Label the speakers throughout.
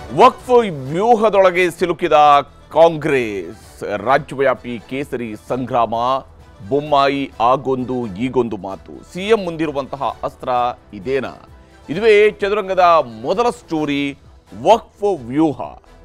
Speaker 1: ವಕ್ಫ್ ವ್ಯೂಹದೊಳಗೆ ಸಿಲುಕಿದ ಕಾಂಗ್ರೆಸ್ ರಾಜ್ಯವ್ಯಾಪಿ ಕೇಸರಿ ಸಂಗ್ರಾಮ ಬೊಮ್ಮಾಯಿ ಆಗೊಂದು ಈಗೊಂದು ಮಾತು ಸಿಎಂ ಮುಂದಿರುವಂತಹ ಅಸ್ತ್ರ ಇದೇನಾ ಇದುವೇ ಚದುರಂಗದ ಮೊದಲ ಸ್ಟೋರಿ ವಕ್ಫ್ ವ್ಯೂಹ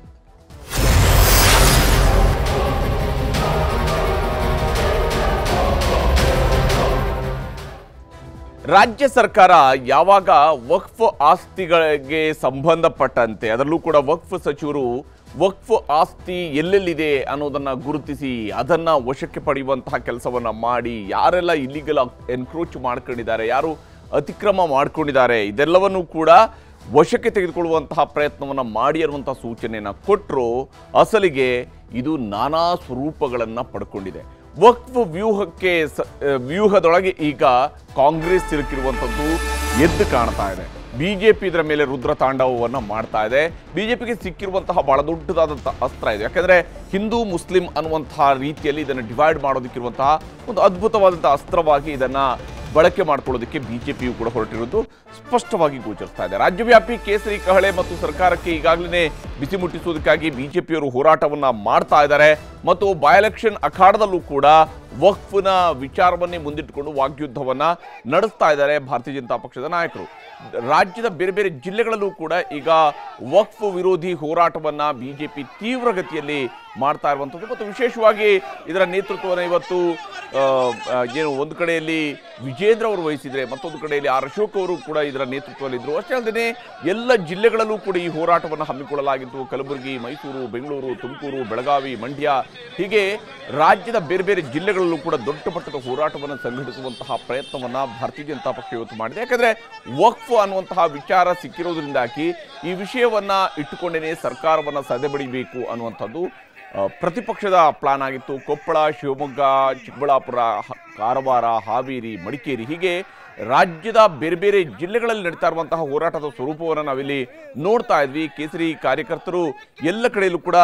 Speaker 1: ರಾಜ್ಯ ಸರ್ಕಾರ ಯಾವಾಗ ವಕ್ಫ್ ಆಸ್ತಿಗಳಿಗೆ ಸಂಬಂಧಪಟ್ಟಂತೆ ಅದರಲ್ಲೂ ಕೂಡ ವಕ್ಫ್ ಸಚಿವರು ವಕ್ಫ್ ಆಸ್ತಿ ಎಲ್ಲೆಲ್ಲಿದೆ ಅನ್ನೋದನ್ನ ಗುರುತಿಸಿ ಅದನ್ನ ವಶಕ್ಕೆ ಪಡೆಯುವಂತಹ ಕೆಲಸವನ್ನ ಮಾಡಿ ಯಾರೆಲ್ಲ ಇಲ್ಲಿಗಲ್ ಎನ್ಕ್ರೋಚ್ ಮಾಡ್ಕೊಂಡಿದ್ದಾರೆ ಯಾರು ಅತಿಕ್ರಮ ಮಾಡ್ಕೊಂಡಿದ್ದಾರೆ ಇದೆಲ್ಲವನ್ನೂ ಕೂಡ ವಶಕ್ಕೆ ತೆಗೆದುಕೊಳ್ಳುವಂತಹ ಪ್ರಯತ್ನವನ್ನು ಮಾಡಿ ಅನ್ನುವಂತಹ ಸೂಚನೆಯನ್ನು ಕೊಟ್ಟರು ಅಸಲಿಗೆ ಇದು ನಾನಾ ಸ್ವರೂಪಗಳನ್ನು ಪಡ್ಕೊಂಡಿದೆ ವಕ್ಫ್ ವ್ಯೂಹಕ್ಕೆ ಸ- ಆ, ವ್ಯೂಹದೊಳಗೆ ಈಗ ಕಾಂಗ್ರೆಸ್ ಸಿಲುಕಿರುವಂಥದ್ದು ಎದ್ದು ಕಾಣ್ತಾ ಇದೆ ಬಿಜೆಪಿ ಇದರ ಮೇಲೆ ರುದ್ರ ತಾಂಡವವನ್ನು ಮಾಡ್ತಾ ಇದೆ ಬಿಜೆಪಿಗೆ ಸಿಕ್ಕಿರುವಂತಹ ಬಹಳ ದೊಡ್ಡದಾದಂತಹ ಅಸ್ತ್ರ ಇದೆ ಯಾಕಂದ್ರೆ ಹಿಂದೂ ಮುಸ್ಲಿಂ ಅನ್ನುವಂತಹ ರೀತಿಯಲ್ಲಿ ಇದನ್ನು ಡಿವೈಡ್ ಮಾಡೋದಕ್ಕಿರುವಂತಹ ಒಂದು ಅದ್ಭುತವಾದಂತಹ ಅಸ್ತ್ರವಾಗಿ ಇದನ್ನ ಬಳಕೆ ಮಾಡ್ಕೊಳ್ಳೋದಕ್ಕೆ ಬಿಜೆಪಿಯು ಕೂಡ ಹೊರಟಿರೋದು ಸ್ಪಷ್ಟವಾಗಿ ಗೋಚರಿಸ್ತಾ ಇದೆ ರಾಜ್ಯವ್ಯಾಪಿ ಕೇಸರಿ ಕಹಳೆ ಮತ್ತು ಸರ್ಕಾರಕ್ಕೆ ಈಗಾಗಲೇ ಬಿಸಿ ಮುಟ್ಟಿಸುವುದಕ್ಕಾಗಿ ಬಿಜೆಪಿಯವರು ಹೋರಾಟವನ್ನ ಮಾಡ್ತಾ ಇದ್ದಾರೆ ಮತ್ತು ಬೈ ಎಲೆಕ್ಷನ್ ಅಖಾಡದಲ್ಲೂ ಕೂಡ ವಕ್ಫ್ನ ವಿಚಾರವನ್ನೇ ಮುಂದಿಟ್ಟುಕೊಂಡು ವಾಗ್ಯುದ್ಧವನ್ನ ನಡೆಸ್ತಾ ಇದ್ದಾರೆ ಭಾರತೀಯ ಜನತಾ ಪಕ್ಷದ ನಾಯಕರು ರಾಜ್ಯದ ಬೇರೆ ಬೇರೆ ಜಿಲ್ಲೆಗಳಲ್ಲೂ ಕೂಡ ಈಗ ವಕ್ಫ್ ವಿರೋಧಿ ಹೋರಾಟವನ್ನ ಬಿಜೆಪಿ ತೀವ್ರಗತಿಯಲ್ಲಿ ಮಾಡ್ತಾ ಇರುವಂಥದ್ದು ಮತ್ತು ವಿಶೇಷವಾಗಿ ಇದರ ನೇತೃತ್ವವನ್ನು ಇವತ್ತು ಆ, ಆ, ಏನು ಒಂದು ಕಡೆಯಲ್ಲಿ ವಿಜೇಂದ್ರ ಅವರು ವಹಿಸಿದ್ರೆ ಮತ್ತೊಂದು ಕಡೆಯಲ್ಲಿ ಆರ್ ಅಶೋಕ್ ಅವರು ಕೂಡ ಇದರ ನೇತೃತ್ವದಲ್ಲಿದ್ದರು ಅಷ್ಟೇ ಅಲ್ಲದೆ ಎಲ್ಲ ಜಿಲ್ಲೆಗಳಲ್ಲೂ ಕೂಡ ಈ ಹೋರಾಟವನ್ನು ಹಮ್ಮಿಕೊಳ್ಳಲಾಗಿತ್ತು ಕಲಬುರಗಿ ಮೈಸೂರು ಬೆಂಗಳೂರು ತುಮಕೂರು ಬೆಳಗಾವಿ ಮಂಡ್ಯ ಹೀಗೆ ರಾಜ್ಯದ ಬೇರೆ ಬೇರೆ ಜಿಲ್ಲೆಗಳಲ್ಲೂ ಕೂಡ ದೊಡ್ಡ ಮಟ್ಟದ ಹೋರಾಟವನ್ನು ಸಂಘಟಿಸುವಂತಹ ಪ್ರಯತ್ನವನ್ನ ಭಾರತೀಯ ಜನತಾ ಪಕ್ಷ ಇವತ್ತು ಮಾಡಿದೆ ಯಾಕಂದ್ರೆ ವಕ್ಫ್ ಅನ್ನುವಂತಹ ವಿಚಾರ ಸಿಕ್ಕಿರೋದ್ರಿಂದಾಗಿ ಈ ವಿಷಯವನ್ನ ಇಟ್ಟುಕೊಂಡೇನೆ ಸರ್ಕಾರವನ್ನ ಸದೆಬಡಿಬೇಕು ಅನ್ನುವಂಥದ್ದು ಆ, ಪ್ರತಿಪಕ್ಷದ ಪ್ಲಾನ್ ಆಗಿತ್ತು ಕೊಪ್ಪಳ ಶಿವಮೊಗ್ಗ ಚಿಕ್ಕಬಳ್ಳಾಪುರ ಹ- ಕಾರವಾರ ಹಾವೇರಿ ಮಡಿಕೇರಿ ಹೀಗೆ ರಾಜ್ಯದ ಬೇರೆ ಬೇರೆ ಜಿಲ್ಲೆಗಳಲ್ಲಿ ನಡೀತಾ ಇರುವಂತಹ ಹೋರಾಟದ ಸ್ವರೂಪವನ್ನು ನಾವಿಲ್ಲಿ ನೋಡ್ತಾ ಇದ್ವಿ ಕೇಸರಿ ಕಾರ್ಯಕರ್ತರು ಎಲ್ಲ ಕಡೆಯಲ್ಲೂ ಕೂಡ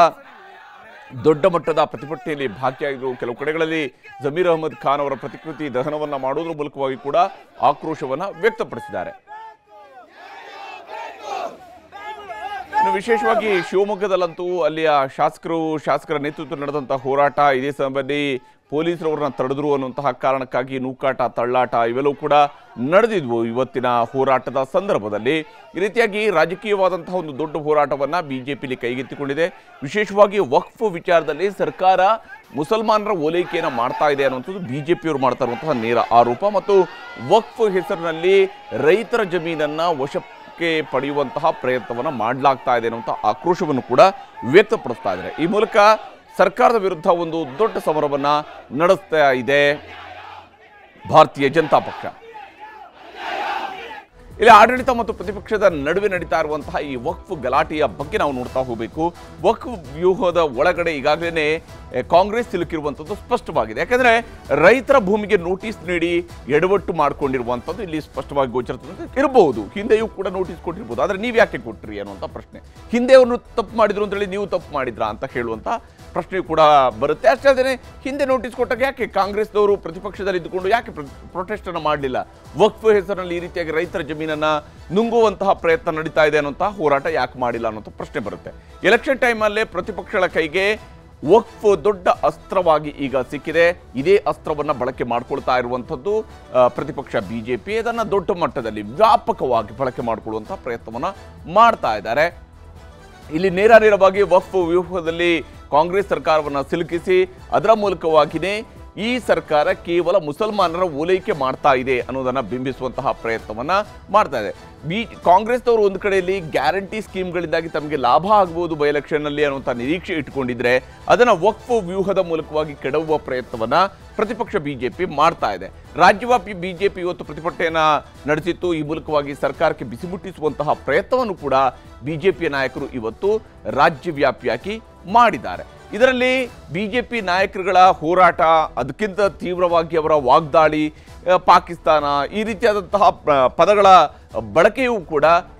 Speaker 1: ದೊಡ್ಡ ಮಟ್ಟದ ಪ್ರತಿಭಟನೆಯಲ್ಲಿ ಭಾಗಿಯಾಗಿದ್ದರು ಕೆಲವು ಕಡೆಗಳಲ್ಲಿ ಜಮೀರ್ ಅಹಮದ್ ಖಾನ್ ಅವರ ಪ್ರತಿಕೃತಿ ದಹನವನ್ನ ಮಾಡೋದ್ರ ಮೂಲಕವಾಗಿ ಕೂಡ ಆಕ್ರೋಶವನ್ನ ವ್ಯಕ್ತಪಡಿಸಿದ್ದಾರೆ ಇನ್ನು ವಿಶೇಷವಾಗಿ ಶಿವಮೊಗ್ಗದಲ್ಲಂತೂ ಅಲ್ಲಿಯ ಶಾಸಕರು ಶಾಸಕರ ನೇತೃತ್ವ ನಡೆದಂತಹ ಹೋರಾಟ ಇದೇ ಸಮಯದಲ್ಲಿ ಪೊಲೀಸರವ್ರನ್ನ ತಡೆದ್ರು ಅನ್ನುವಂತಹ ಕಾರಣಕ್ಕಾಗಿ ನೂಕಾಟ ತಳ್ಳಾಟ ಇವೆಲ್ಲವೂ ಕೂಡ ನಡೆದಿದ್ವು ಇವತ್ತಿನ ಹೋರಾಟದ ಸಂದರ್ಭದಲ್ಲಿ ಈ ರೀತಿಯಾಗಿ ರಾಜಕೀಯವಾದಂತಹ ಒಂದು ದೊಡ್ಡ ಹೋರಾಟವನ್ನ ಬಿಜೆಪಿಲಿ ಕೈಗೆತ್ತಿಕೊಂಡಿದೆ ವಿಶೇಷವಾಗಿ ವಕ್ಫ್ ವಿಚಾರದಲ್ಲಿ ಸರ್ಕಾರ ಮುಸಲ್ಮಾನರ ಓಲೈಕೆಯನ್ನು ಮಾಡ್ತಾ ಇದೆ ಅನ್ನುವಂಥದ್ದು ಬಿಜೆಪಿಯವರು ಮಾಡ್ತಾ ಇರುವಂತಹ ನೇರ ಆರೋಪ ಮತ್ತು ವಕ್ಫ್ ಹೆಸರಿನಲ್ಲಿ ರೈತರ ಜಮೀನನ್ನ ವಶ ಕ್ಕೆ ಪಡೆಯುವಂತಹ ಪ್ರಯತ್ನವನ್ನು ಮಾಡಲಾಗ್ತಾ ಇದೆ ಅನ್ನುವಂಥ ಆಕ್ರೋಶವನ್ನು ಕೂಡ ವ್ಯಕ್ತಪಡಿಸ್ತಾ ಇದ್ದಾರೆ ಈ ಮೂಲಕ ಸರ್ಕಾರದ ವಿರುದ್ಧ ಒಂದು ದೊಡ್ಡ ಸಮರವನ್ನ ನಡೆಸ್ತಾ ಇದೆ ಭಾರತೀಯ ಜನತಾ ಪಕ್ಷ ಇಲ್ಲಿ ಆಡಳಿತ ಮತ್ತು ಪ್ರತಿಪಕ್ಷದ ನಡುವೆ ನಡೀತಾ ಇರುವಂತಹ ಈ ವಕ್ಫ್ ಗಲಾಟೆಯ ಬಗ್ಗೆ ನಾವು ನೋಡ್ತಾ ಹೋಗಬೇಕು ವಕ್ಫ್ ವ್ಯೂಹದ ಒಳಗಡೆ ಈಗಾಗಲೇ ಕಾಂಗ್ರೆಸ್ ಸಿಲುಕಿರುವಂಥದ್ದು ಸ್ಪಷ್ಟವಾಗಿದೆ ಯಾಕಂದ್ರೆ ರೈತರ ಭೂಮಿಗೆ ನೋಟಿಸ್ ನೀಡಿ ಎಡವಟ್ಟು ಮಾಡಿಕೊಂಡಿರುವಂಥದ್ದು ಇಲ್ಲಿ ಸ್ಪಷ್ಟವಾಗಿ ಗೋಚರಿಸುತ್ತೆ ಇರಬಹುದು ಹಿಂದೆಯೂ ಕೂಡ ನೋಟಿಸ್ ಕೊಟ್ಟಿರ್ಬೋದು ಆದರೆ ನೀವು ಯಾಕೆ ಕೊಟ್ರಿ ಅನ್ನುವಂಥ ಪ್ರಶ್ನೆ ಹಿಂದೆ ಅವರು ತಪ್ಪು ಮಾಡಿದ್ರು ಅಂತೇಳಿ ನೀವು ತಪ್ಪು ಮಾಡಿದ್ರಾ ಅಂತ ಹೇಳುವಂಥ ಪ್ರಶ್ನೆ ಕೂಡ ಬರುತ್ತೆ ಅಷ್ಟೇ ಅಲ್ಲದೆ ಹಿಂದೆ ನೋಟಿಸ್ ಕೊಟ್ಟಾಗ ಯಾಕೆ ಕಾಂಗ್ರೆಸ್ನವರು ಪ್ರತಿಪಕ್ಷದಲ್ಲಿ ಇದ್ದುಕೊಂಡು ಯಾಕೆ ಪ್ರೊಟೆಸ್ಟ್ ಅನ್ನು ಮಾಡಲಿಲ್ಲ ವಕ್ಫ್ ಹೆಸರಿನಲ್ಲಿ ಈ ರೀತಿಯಾಗಿ ರೈತರ ಜಮೀನನ್ನ ನುಂಗುವಂತಹ ಪ್ರಯತ್ನ ನಡೀತಾ ಇದೆ ಅನ್ನುವಂತಹ ಹೋರಾಟ ಯಾಕೆ ಮಾಡಿಲ್ಲ ಅನ್ನೋಂಥ ಪ್ರಶ್ನೆ ಬರುತ್ತೆ ಎಲೆಕ್ಷನ್ ಟೈಮಲ್ಲೇ ಪ್ರತಿಪಕ್ಷಗಳ ಕೈಗೆ ವಕ್ಫ್ ದೊಡ್ಡ ಅಸ್ತ್ರವಾಗಿ ಈಗ ಸಿಕ್ಕಿದೆ ಇದೇ ಅಸ್ತ್ರವನ್ನ ಬಳಕೆ ಮಾಡ್ಕೊಳ್ತಾ ಇರುವಂಥದ್ದು ಆ, ಪ್ರತಿಪಕ್ಷ ಬಿಜೆಪಿ ಇದನ್ನ ದೊಡ್ಡ ಮಟ್ಟದಲ್ಲಿ ವ್ಯಾಪಕವಾಗಿ ಬಳಕೆ ಮಾಡಿಕೊಳ್ಳುವಂತಹ ಪ್ರಯತ್ನವನ್ನ ಮಾಡ್ತಾ ಇದ್ದಾರೆ ಇಲ್ಲಿ ನೇರ ನೇರವಾಗಿ ವಕ್ಫ್ ವ್ಯೂಹದಲ್ಲಿ ಕಾಂಗ್ರೆಸ್ ಸರ್ಕಾರವನ್ನು ಸಿಲುಕಿಸಿ ಅದರ ಮೂಲಕವಾಗಿಯೇ ಈ ಸರ್ಕಾರ ಕೇವಲ ಮುಸಲ್ಮಾನರ ಓಲೈಕೆ ಮಾಡ್ತಾ ಇದೆ ಅನ್ನೋದನ್ನ ಬಿಂಬಿಸುವಂತಹ ಪ್ರಯತ್ನವನ್ನ ಮಾಡ್ತಾ ಇದೆ ಬಿ ಕಾಂಗ್ರೆಸ್ನವರು ಒಂದು ಕಡೆಯಲ್ಲಿ ಗ್ಯಾರಂಟಿ ಸ್ಕೀಮ್ಗಳಿಂದಾಗಿ ತಮಗೆ ಲಾಭ ಆಗ್ಬೋದು ಬೈ ಎಲೆಕ್ಷನ್ನಲ್ಲಿ ಅನ್ನುವಂಥ ನಿರೀಕ್ಷೆ ಇಟ್ಟುಕೊಂಡಿದ್ರೆ ಅದನ್ನ ವಕ್ಫ್ ವ್ಯೂಹದ ಮೂಲಕವಾಗಿ ಕೆಡವುವ ಪ್ರಯತ್ನವನ್ನ ಪ್ರತಿಪಕ್ಷ ಬಿಜೆಪಿ ಮಾಡ್ತಾ ಇದೆ ರಾಜ್ಯವ್ಯಾಪಿ ಬಿಜೆಪಿ ಇವತ್ತು ಪ್ರತಿಭಟನೆಯನ್ನ ನಡೆಸಿತ್ತು ಈ ಮೂಲಕವಾಗಿ ಸರ್ಕಾರಕ್ಕೆ ಬಿಸಿ ಮುಟ್ಟಿಸುವಂತಹ ಪ್ರಯತ್ನವನ್ನು ಕೂಡ ಬಿಜೆಪಿಯ ನಾಯಕರು ಇವತ್ತು ರಾಜ್ಯವ್ಯಾಪಿಯಾಗಿ ಮಾಡಿದ್ದಾರೆ ಇದರಲ್ಲಿ ಬಿಜೆಪಿ ನಾಯಕರುಗಳ ಹೋರಾಟ ಅದಕ್ಕಿಂತ ತೀವ್ರವಾಗಿ ಅವರ ವಾಗ್ದಾಳಿ ಆ, ಪಾಕಿಸ್ತಾನ ಈ ರೀತಿಯಾದಂತಹ ಪ- ಪದಗಳ ಬಳಕೆಯೂ ಕೂಡ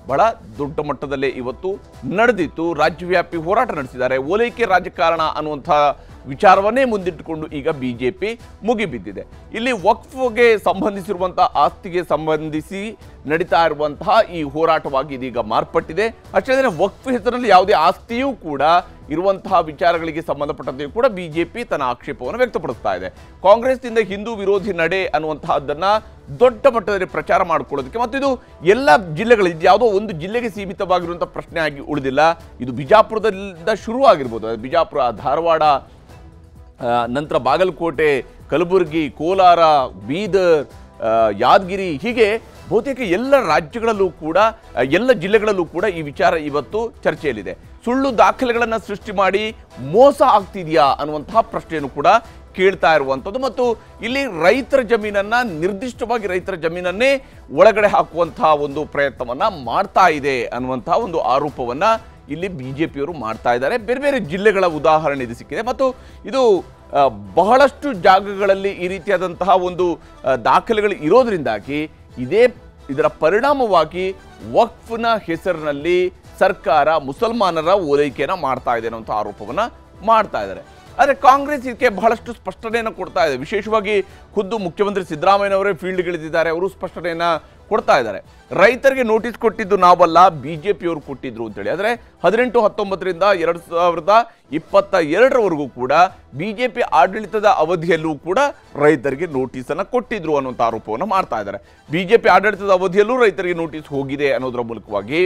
Speaker 1: ಬಹಳ ದೊಡ್ಡ ಮಟ್ಟದಲ್ಲೇ ಇವತ್ತು ನಡೆದಿತ್ತು ರಾಜ್ಯವ್ಯಾಪಿ ಹೋರಾಟ ನಡೆಸಿದ್ದಾರೆ ಓಲೈಕೆ ರಾಜಕಾರಣ ಅನ್ನುವಂಥ ವಿಚಾರವನ್ನೇ ಮುಂದಿಟ್ಟುಕೊಂಡು ಈಗ ಬಿಜೆಪಿ ಮುಗಿಬಿದ್ದಿದೆ ಇಲ್ಲಿ ವಕ್ಫ್ಗೆ ಸಂಬಂಧಿಸಿರುವಂತಹ ಆಸ್ತಿಗೆ ಸಂಬಂಧಿಸಿ ನಡೀತಾ ಇರುವಂತಹ ಈ ಹೋರಾಟವಾಗಿ ಇದೀಗ ಮಾರ್ಪಟ್ಟಿದೆ ಅಷ್ಟೇ ಅಲ್ಲದೆ ವಕ್ಫ್ ಹೆಸರಿನಲ್ಲಿ ಯಾವುದೇ ಆಸ್ತಿಯೂ ಕೂಡ ಇರುವಂತಹ ವಿಚಾರಗಳಿಗೆ ಸಂಬಂಧಪಟ್ಟಂತೆಯೂ ಕೂಡ ಬಿಜೆಪಿ ತನ್ನ ಆಕ್ಷೇಪವನ್ನು ವ್ಯಕ್ತಪಡಿಸ್ತಾ ಇದೆ ಕಾಂಗ್ರೆಸ್ನಿಂದ ಹಿಂದೂ ವಿರೋಧಿ ನಡೆ ಅನ್ನುವಂತಹದ್ದನ್ನ ದೊಡ್ಡ ಮಟ್ಟದಲ್ಲಿ ಪ್ರಚಾರ ಮಾಡಿಕೊಳ್ಳೋದಕ್ಕೆ ಮತ್ತು ಇದು ಎಲ್ಲ ಜಿಲ್ಲೆಗಳು ಇದು ಯಾವುದೋ ಒಂದು ಜಿಲ್ಲೆಗೆ ಸೀಮಿತವಾಗಿರುವಂಥ ಪ್ರಶ್ನೆ ಆಗಿ ಉಳಿದಿಲ್ಲ ಇದು ಬಿಜಾಪುರದಿಂದ ಶುರು ಆಗಿರ್ಬೋದು ಅದು ಬಿಜಾಪುರ ಧಾರವಾಡ ಆ, ನಂತರ ಬಾಗಲಕೋಟೆ ಕಲಬುರಗಿ ಕೋಲಾರ ಬೀದರ್ ಆ, ಯಾದಗಿರಿ ಹೀಗೆ ಬಹುತೇಕ ಎಲ್ಲ ರಾಜ್ಯಗಳಲ್ಲೂ ಕೂಡ ಆ, ಎಲ್ಲ ಜಿಲ್ಲೆಗಳಲ್ಲೂ ಕೂಡ ಈ ವಿಚಾರ ಇವತ್ತು ಚರ್ಚೆಯಲ್ಲಿದೆ ಸುಳ್ಳು ದಾಖಲೆಗಳನ್ನು ಸೃಷ್ಟಿ ಮಾಡಿ ಮೋಸ ಆಗ್ತಿದೆಯಾ ಅನ್ನುವಂತಹ ಪ್ರಶ್ನೆಯನ್ನು ಕೂಡ ಕೇಳ್ತಾ ಇರುವಂಥದ್ದು ಮತ್ತು ಇಲ್ಲಿ ರೈತರ ಜಮೀನನ್ನ ನಿರ್ದಿಷ್ಟವಾಗಿ ರೈತರ ಜಮೀನನ್ನೇ ಒಳಗಡೆ ಹಾಕುವಂತಹ ಒಂದು ಪ್ರಯತ್ನವನ್ನ ಮಾಡ್ತಾ ಇದೆ ಅನ್ನುವಂತಹ ಒಂದು ಆರೋಪವನ್ನ ಇಲ್ಲಿ ಬಿಜೆಪಿಯವರು ಮಾಡ್ತಾ ಇದ್ದಾರೆ ಬೇರೆ ಬೇರೆ ಜಿಲ್ಲೆಗಳ ಉದಾಹರಣೆ ಇದು ಸಿಕ್ಕಿದೆ ಮತ್ತು ಇದು ಆ, ಬಹಳಷ್ಟು ಜಾಗಗಳಲ್ಲಿ ಈ ರೀತಿಯಾದಂತಹ ಒಂದು ಆ, ದಾಖಲೆಗಳು ಇರೋದ್ರಿಂದಾಗಿ ಇದೇ ಇದರ ಪರಿಣಾಮವಾಗಿ ವಕ್ಫ್ನ ಹೆಸರಿನಲ್ಲಿ ಸರ್ಕಾರ ಮುಸಲ್ಮಾನರ ಓಲೈಕೆಯನ್ನು ಮಾಡ್ತಾ ಇದೆ ಅನ್ನುವಂಥ ಆರೋಪವನ್ನು ಮಾಡ್ತಾ ಇದ್ದಾರೆ ಆದರೆ ಕಾಂಗ್ರೆಸ್ ಇದಕ್ಕೆ ಬಹಳಷ್ಟು ಸ್ಪಷ್ಟನೆಯನ್ನು ಕೊಡ್ತಾ ಇದೆ ವಿಶೇಷವಾಗಿ ಖುದ್ದು ಮುಖ್ಯಮಂತ್ರಿ ಸಿದ್ದರಾಮಯ್ಯನವರೇ ಫೀಲ್ಡ್ಗಿಳಿದಿದ್ದಾರೆ ಅವರು ಸ್ಪಷ್ಟನೆಯನ್ನು ಕೊಡ್ತಾ ಇದ್ದಾರೆ ರೈತರಿಗೆ ನೋಟಿಸ್ ಕೊಟ್ಟಿದ್ದು ನಾವಲ್ಲ ಬಿಜೆಪಿಯವರು ಕೊಟ್ಟಿದ್ರು ಅಂತೇಳಿ ಆದರೆ ಹದಿನೆಂಟು ಹತ್ತೊಂಬತ್ತರಿಂದ ಎರಡು ಸಾವಿರದ ಇಪ್ಪತ್ತ ಎರಡರವರೆಗೂ ಕೂಡ ಬಿಜೆಪಿ ಆಡಳಿತದ ಅವಧಿಯಲ್ಲೂ ಕೂಡ ರೈತರಿಗೆ ನೋಟಿಸನ್ನು ಕೊಟ್ಟಿದ್ರು ಅನ್ನುವಂಥ ಆರೋಪವನ್ನು ಮಾಡ್ತಾ ಇದ್ದಾರೆ ಬಿಜೆಪಿ ಆಡಳಿತದ ಅವಧಿಯಲ್ಲೂ ರೈತರಿಗೆ ನೋಟಿಸ್ ಹೋಗಿದೆ ಅನ್ನೋದರ ಮೂಲಕವಾಗಿ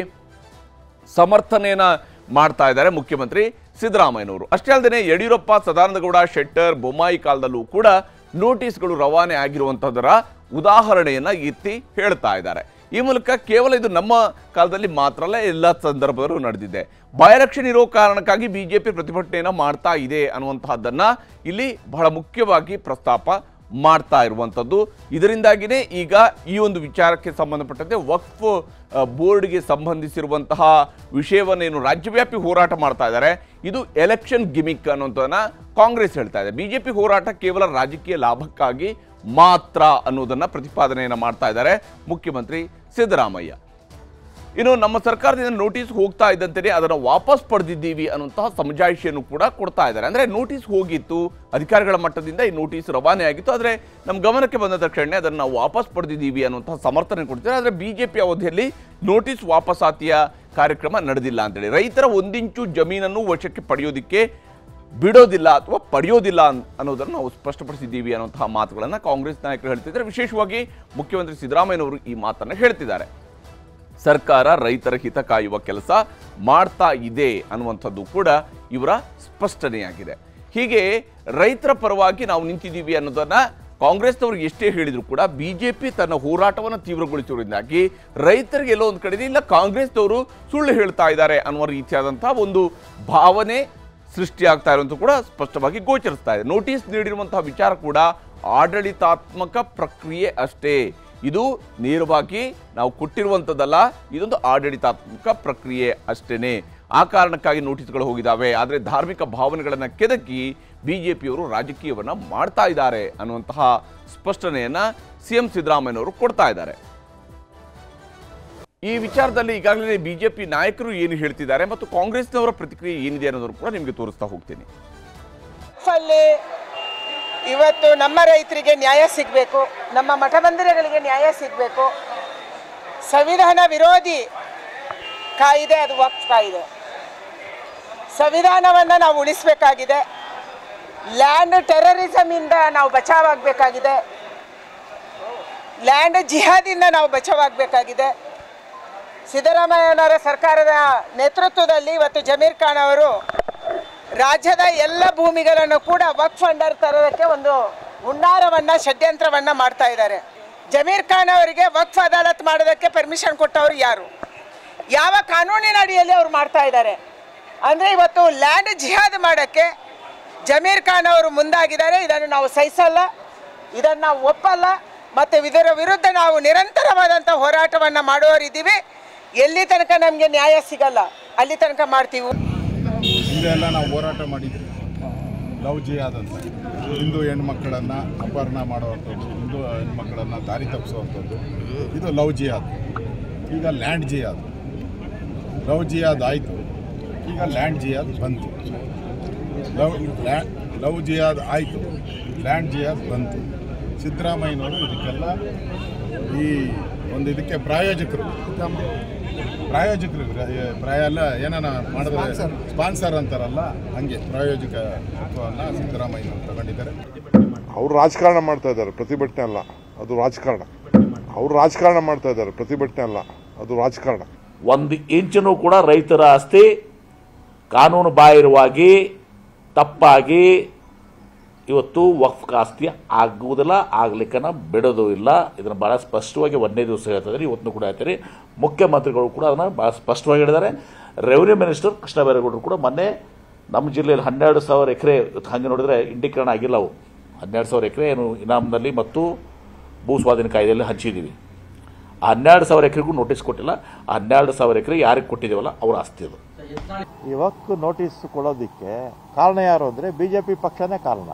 Speaker 1: ಸಮರ್ಥನೆಯನ್ನ ಮಾಡ್ತಾ ಇದ್ದಾರೆ ಮುಖ್ಯಮಂತ್ರಿ ಸಿದ್ದರಾಮಯ್ಯನವರು ಅಷ್ಟೇ ಅಲ್ಲದೆ ಯಡಿಯೂರಪ್ಪ ಸದಾನಂದಗೌಡ ಶೆಟ್ಟರ್ ಬೊಮ್ಮಾಯಿ ಕಾಲದಲ್ಲೂ ಕೂಡ ನೋಟಿಸ್ಗಳು ರವಾನೆ ಆಗಿರುವಂಥದ್ದರ ಉದಾಹರಣೆಯನ್ನ ಎತ್ತಿ ಹೇಳ್ತಾ ಇದ್ದಾರೆ ಈ ಮೂಲಕ ಕೇವಲ ಇದು ನಮ್ಮ ಕಾಲದಲ್ಲಿ ಮಾತ್ರ ಅಲ್ಲ ಎಲ್ಲ ಸಂದರ್ಭದಲ್ಲೂ ನಡೆದಿದೆ ಬೈ ಎಲೆಕ್ಷನ್ ಇರೋ ಕಾರಣಕ್ಕಾಗಿ ಬಿಜೆಪಿ ಪ್ರತಿಭಟನೆಯನ್ನ ಮಾಡ್ತಾ ಇದೆ ಅನ್ನುವಂತಹದ್ದನ್ನ ಇಲ್ಲಿ ಬಹಳ ಮುಖ್ಯವಾಗಿ ಪ್ರಸ್ತಾಪ ಮಾಡ್ತಾ ಇರುವಂಥದ್ದು ಇದರಿಂದಾಗಿನೇ ಈಗ ಈ ಒಂದು ವಿಚಾರಕ್ಕೆ ಸಂಬಂಧಪಟ್ಟಂತೆ ವಕ್ಫ್ ಆ, ಬೋರ್ಡ್ಗೆ ಸಂಬಂಧಿಸಿರುವಂತಹ ವಿಷಯವನ್ನೇನು ರಾಜ್ಯವ್ಯಾಪಿ ಹೋರಾಟ ಮಾಡ್ತಾ ಇದ್ದಾರೆ ಇದು ಎಲೆಕ್ಷನ್ ಗಿಮಿಕ್ ಅನ್ನುವಂಥದ್ದನ್ನ ಕಾಂಗ್ರೆಸ್ ಹೇಳ್ತಾ ಇದೆ ಬಿಜೆಪಿ ಹೋರಾಟ ಕೇವಲ ರಾಜಕೀಯ ಲಾಭಕ್ಕಾಗಿ ಮಾತ್ರ ಅನ್ನೋದನ್ನ ಪ್ರತಿಪಾದನೆಯನ್ನು ಮಾಡ್ತಾ ಇದ್ದಾರೆ ಮುಖ್ಯಮಂತ್ರಿ ಸಿದ್ದರಾಮಯ್ಯ ಇನ್ನು ನಮ್ಮ ಸರ್ಕಾರದಿಂದ ನೋಟಿಸ್ ಹೋಗ್ತಾ ಇದ್ದಂತೆಯೇ ಅದನ್ನು ವಾಪಸ್ ಪಡೆದಿದ್ದೀವಿ ಅನ್ನುವಂತಹ ಸಮಜಾಯಿಷಿಯನ್ನು ಕೂಡ ಕೊಡ್ತಾ ಇದ್ದಾರೆ ಅಂದರೆ ನೋಟಿಸ್ ಹೋಗಿತ್ತು ಅಧಿಕಾರಿಗಳ ಮಟ್ಟದಿಂದ ಈ ನೋಟಿಸ್ ರವಾನೆ ಆಗಿತ್ತು ಆದರೆ ನಮ್ಮ ಗಮನಕ್ಕೆ ಬಂದ ತಕ್ಷಣ ಅದನ್ನು ನಾವು ವಾಪಸ್ ಪಡೆದಿದ್ದೀವಿ ಅನ್ನುವಂತಹ ಸಮರ್ಥನೆ ಕೊಡ್ತಾರೆ ಆದರೆ ಬಿಜೆಪಿ ಅವಧಿಯಲ್ಲಿ ನೋಟಿಸ್ ವಾಪಸಾತಿಯ ಕಾರ್ಯಕ್ರಮ ನಡೆದಿಲ್ಲ ಅಂತೇಳಿ ರೈತರ ಒಂದಿಂಚು ಜಮೀನನ್ನು ವಶಕ್ಕೆ ಪಡೆಯೋದಿಕ್ಕೆ ಬಿಡೋದಿಲ್ಲ ಅಥವಾ ಪಡೆಯೋದಿಲ್ಲ ಅನ್- ಅನ್ನೋದನ್ನು ನಾವು ಸ್ಪಷ್ಟಪಡಿಸಿದ್ದೀವಿ ಅನ್ನುವಂತಹ ಮಾತುಗಳನ್ನು ಕಾಂಗ್ರೆಸ್ ನಾಯಕರು ಹೇಳ್ತಿದ್ದಾರೆ ವಿಶೇಷವಾಗಿ ಮುಖ್ಯಮಂತ್ರಿ ಸಿದ್ದರಾಮಯ್ಯನವರು ಈ ಮಾತನ್ನು ಹೇಳ್ತಿದ್ದಾರೆ ಸರ್ಕಾರ ರೈತರ ಹಿತ ಕಾಯುವ ಕೆಲಸ ಮಾಡ್ತಾ ಇದೆ ಅನ್ನುವಂಥದ್ದು ಕೂಡ ಇವರ ಸ್ಪಷ್ಟನೆಯಾಗಿದೆ ಹೀಗೆ ರೈತರ ಪರವಾಗಿ ನಾವು ನಿಂತಿದ್ದೀವಿ ಅನ್ನೋದನ್ನ ಕಾಂಗ್ರೆಸ್ನವರು ಎಷ್ಟೇ ಹೇಳಿದ್ರು ಕೂಡ ಬಿಜೆಪಿ ತನ್ನ ಹೋರಾಟವನ್ನು ತೀವ್ರಗೊಳಿಸಿರೋದ್ರಿಂದಾಗಿ ರೈತರಿಗೆ ಎಲ್ಲೋ ಒಂದು ಕಡೆ ಇಲ್ಲ ಕಾಂಗ್ರೆಸ್ನವರು ಸುಳ್ಳು ಹೇಳ್ತಾ ಇದ್ದಾರೆ ಅನ್ನುವ ರೀತಿಯಾದಂತಹ ಒಂದು ಭಾವನೆ ಸೃಷ್ಟಿಯಾಗ್ತಾ ಇರುವಂತ ಕೂಡ ಸ್ಪಷ್ಟವಾಗಿ ಗೋಚರಿಸ್ತಾ ಇದೆ ನೋಟಿಸ್ ನೀಡಿರುವಂತಹ ವಿಚಾರ ಕೂಡ ಆಡಳಿತಾತ್ಮಕ ಪ್ರಕ್ರಿಯೆ ಅಷ್ಟೇ ಇದು ನೇರವಾಗಿ ನಾವು ಕೊಟ್ಟಿರುವಂಥದ್ದಲ್ಲ ಇದೊಂದು ಆಡಳಿತಾತ್ಮಕ ಪ್ರಕ್ರಿಯೆ ಅಷ್ಟೇನೆ ಆ ಕಾರಣಕ್ಕಾಗಿ ನೋಟಿಸ್ಗಳು ಹೋಗಿದ್ದಾವೆ ಆದರೆ ಧಾರ್ಮಿಕ ಭಾವನೆಗಳನ್ನು ಕೆದಕಿ ಬಿಜೆಪಿಯವರು ರಾಜಕೀಯವನ್ನು ಮಾಡ್ತಾ ಇದ್ದಾರೆ ಅನ್ನುವಂತಹ ಸ್ಪಷ್ಟನೆಯನ್ನ ಸಿಎಂ ಸಿದ್ದರಾಮಯ್ಯನವರು ಕೊಡ್ತಾ ಇದ್ದಾರೆ ಈ ವಿಚಾರದಲ್ಲಿ ಈಗಾಗಲೇ ಬಿಜೆಪಿ ನಾಯಕರು ಏನು ಹೇಳ್ತಿದ್ದಾರೆ ಮತ್ತು ಕಾಂಗ್ರೆಸ್ನವರ ಪ್ರತಿಕ್ರಿಯೆ ಏನಿದೆ ಅನ್ನೋದನ್ನು ಕೂಡ ನಿಮಗೆ ತೋರಿಸ್ತಾ ಹೋಗ್ತೀನಿ
Speaker 2: ಅಲ್ಲಿ ಇವತ್ತು ನಮ್ಮ ರೈತರಿಗೆ ನ್ಯಾಯ ಸಿಗಬೇಕು ನಮ್ಮ ಮಠಮಂದಿರಗಳಿಗೆ ನ್ಯಾಯ ಸಿಗಬೇಕು ಸಂವಿಧಾನ ವಿರೋಧಿ ಕಾಯಿದೆ ಅದು ವಕ್ಫ್ ಕಾಯಿದೆ ಸಂವಿಧಾನವನ್ನು ನಾವು ಉಳಿಸಬೇಕಾಗಿದೆ ಲ್ಯಾಂಡ್ ಟೆರರಿಸಮಿಂದ ನಾವು ಬಚಾವಾಗಬೇಕಾಗಿದೆ ಲ್ಯಾಂಡ್ ಜಿಹಾದಿಂದ ನಾವು ಬಚಾವಾಗಬೇಕಾಗಿದೆ ಸಿದ್ದರಾಮಯ್ಯನವರ ಸರ್ಕಾರದ ನೇತೃತ್ವದಲ್ಲಿ ಇವತ್ತು ಜಮೀರ್ ಖಾನ್ ಅವರು ರಾಜ್ಯದ ಎಲ್ಲ ಭೂಮಿಗಳನ್ನು ಕೂಡ ವಕ್ಫ್ ಅಂಡರ್ ತರೋದಕ್ಕೆ ಒಂದು ಹುನ್ನಾರವನ್ನ ಷಡ್ಯಂತ್ರವನ್ನ ಮಾಡ್ತಾ ಇದ್ದಾರೆ ಜಮೀರ್ ಖಾನ್ ಅವರಿಗೆ ವಕ್ಫ್ ಅದಾಲತ್ ಮಾಡೋದಕ್ಕೆ ಪರ್ಮಿಷನ್ ಕೊಟ್ಟವರು ಯಾರು ಯಾವ ಕಾನೂನಿನ ಅಡಿಯಲ್ಲಿ ಅವ್ರು ಮಾಡ್ತಾ ಇದ್ದಾರೆ ಅಂದರೆ ಇವತ್ತು ಲ್ಯಾಂಡ್ ಜಿಹಾದ್ ಮಾಡೋಕ್ಕೆ ಜಮೀರ್ ಖಾನ್ ಅವರು ಮುಂದಾಗಿದ್ದಾರೆ ಇದನ್ನು ನಾವು ಸಹಿಸಲ್ಲ ಇದನ್ನು ನಾವು ಒಪ್ಪಲ್ಲ ಮತ್ತು ಇದರ ವಿರುದ್ಧ ನಾವು ನಿರಂತರವಾದಂಥ ಹೋರಾಟವನ್ನು ಮಾಡುವವರಿದ್ದೀವಿ ಎಲ್ಲಿ ತನಕ ನಮಗೆ ನ್ಯಾಯ ಸಿಗಲ್ಲ ಅಲ್ಲಿ ತನಕ ಮಾಡ್ತೀವಿ
Speaker 3: ಹಿಂದೆ ಎಲ್ಲ ನಾವು ಹೋರಾಟ ಮಾಡಿದ್ವಿ ಲವ್ ಜಿಹಾದ್ ಅಂತ ಹಿಂದೂ ಹೆಣ್ಮಕ್ಕಳನ್ನು ಅಪಹರಣ ಮಾಡುವಂಥದ್ದು ಹಿಂದೂ ಹೆಣ್ಮಕ್ಕಳನ್ನು ದಾರಿ ತಪ್ಪಿಸುವಂಥದ್ದು ಇದು ಲವ್ ಜಿಹಾದ್ ಈಗ ಲ್ಯಾಂಡ್ ಜಿಹಾದ್ ಲವ್ ಜಿಯಾದ್ ಆಯಿತು ಈಗ ಲ್ಯಾಂಡ್ ಜಿಯಾದ್ ಬಂತು ಲವ್ ಲ್ಯಾ- ಲವ್ ಜಿಯಾದ್ ಆಯಿತು ಲ್ಯಾಂಡ್ ಜಿಯಾದ್ ಬಂತು ಸಿದ್ದರಾಮಯ್ಯನವರು ಇದಕ್ಕೆಲ್ಲ ಈ ಒಂದು ಇದಕ್ಕೆ ಪ್ರಾಯೋಜಕರು ಪ್ರಾಯೋಜಕರು ಇವ್ರು. ಪ್ರಾಯ ಎಲ್ಲ ಏನಾನ ಮಾಡಿದ್ರೆ ಸ್ಪಾನ್ಸರ್ ಅಂತಾರಲ್ಲ ಹಂಗೆ ಪ್ರಾಯೋಜಕತ್ವವನ್ನು ಸಿದ್ದರಾಮಯ್ಯನವರು ತಗೊಂಡಿದ್ದಾರೆ
Speaker 4: ಅವ್ರು ರಾಜಕಾರಣ ಮಾಡ್ತಾ ಇದ್ದಾರೆ ಪ್ರತಿಭಟನೆ ಅಲ್ಲ ಅದು ರಾಜಕಾರಣ ಅವ್ರು ರಾಜಕಾರಣ ಮಾಡ್ತಾ ಇದ್ದಾರೆ ಪ್ರತಿಭಟನೆ ಅಲ್ಲ ಅದು ರಾಜಕಾರಣ
Speaker 5: ಒಂದು ಇಂಚನು ಕೂಡ ರೈತರ ಆಸ್ತಿ ಕಾನೂನು ಬಾಹಿರವಾಗಿ ತಪ್ಪಾಗಿ ಇವತ್ತು ವಕ್ಫ್ ಆಸ್ತಿ ಆಗುವುದಿಲ್ಲ ಆಗ್ಲಿಕ್ಕನ ಬಿಡೋದು ಇಲ್ಲ ಇದನ್ನು ಬಹಳ ಸ್ಪಷ್ಟವಾಗಿ ಒಂದನೇ ದಿವಸ ಹೇಳ್ತಿದ್ದಾರೆ ಇವತ್ತು ಕೂಡ ಹೇಳ್ತಾರೆ ಮುಖ್ಯಮಂತ್ರಿಗಳು ಕೂಡ ಅದನ್ನು ಬಹಳ ಸ್ಪಷ್ಟವಾಗಿ ಹೇಳಿದ್ದಾರೆ ರೆವಿನ್ಯೂ ಮಿನಿಸ್ಟರ್ ಕೃಷ್ಣ ಬೈರೇಗೌಡರು ಕೂಡ ಮೊನ್ನೆ ನಮ್ಮ ಜಿಲ್ಲೆಯಲ್ಲಿ ಹನ್ನೆರಡು ಸಾವಿರ ಎಕರೆ ಹಂಗೆ ನೋಡಿದ್ರೆ ಇಂಡೀಕರಣ ಆಗಿಲ್ಲ ಅವು ಹನ್ನೆರಡು ಸಾವಿರ ಎಕರೆ ಏನು ಇನಾಮ್ನಲ್ಲಿ ಮತ್ತು ಭೂ ಸ್ವಾಧೀನ ಕಾಯ್ದೆಯಲ್ಲಿ ಹಂಚಿದ್ದೀವಿ ಆ ಹನ್ನೆರಡು ಸಾವಿರ ಎಕರೆಗೂ ನೋಟಿಸ್ ಕೊಟ್ಟಿಲ್ಲ ಆ ಹನ್ನೆರಡು ಸಾವಿರ ಎಕರೆ ಯಾರಿಗೆ ಕೊಟ್ಟಿದ್ದೇವಲ್ಲ ಅವ್ರ ಆಸ್ತಿ ಅದು
Speaker 6: ಇವತ್ತು ನೋಟಿಸ್ ಕೊಡೋದಕ್ಕೆ ಕಾರಣ ಯಾರು ಅಂದರೆ ಬಿ ಜೆ ಪಿ ಪಕ್ಷನೇ ಕಾರಣ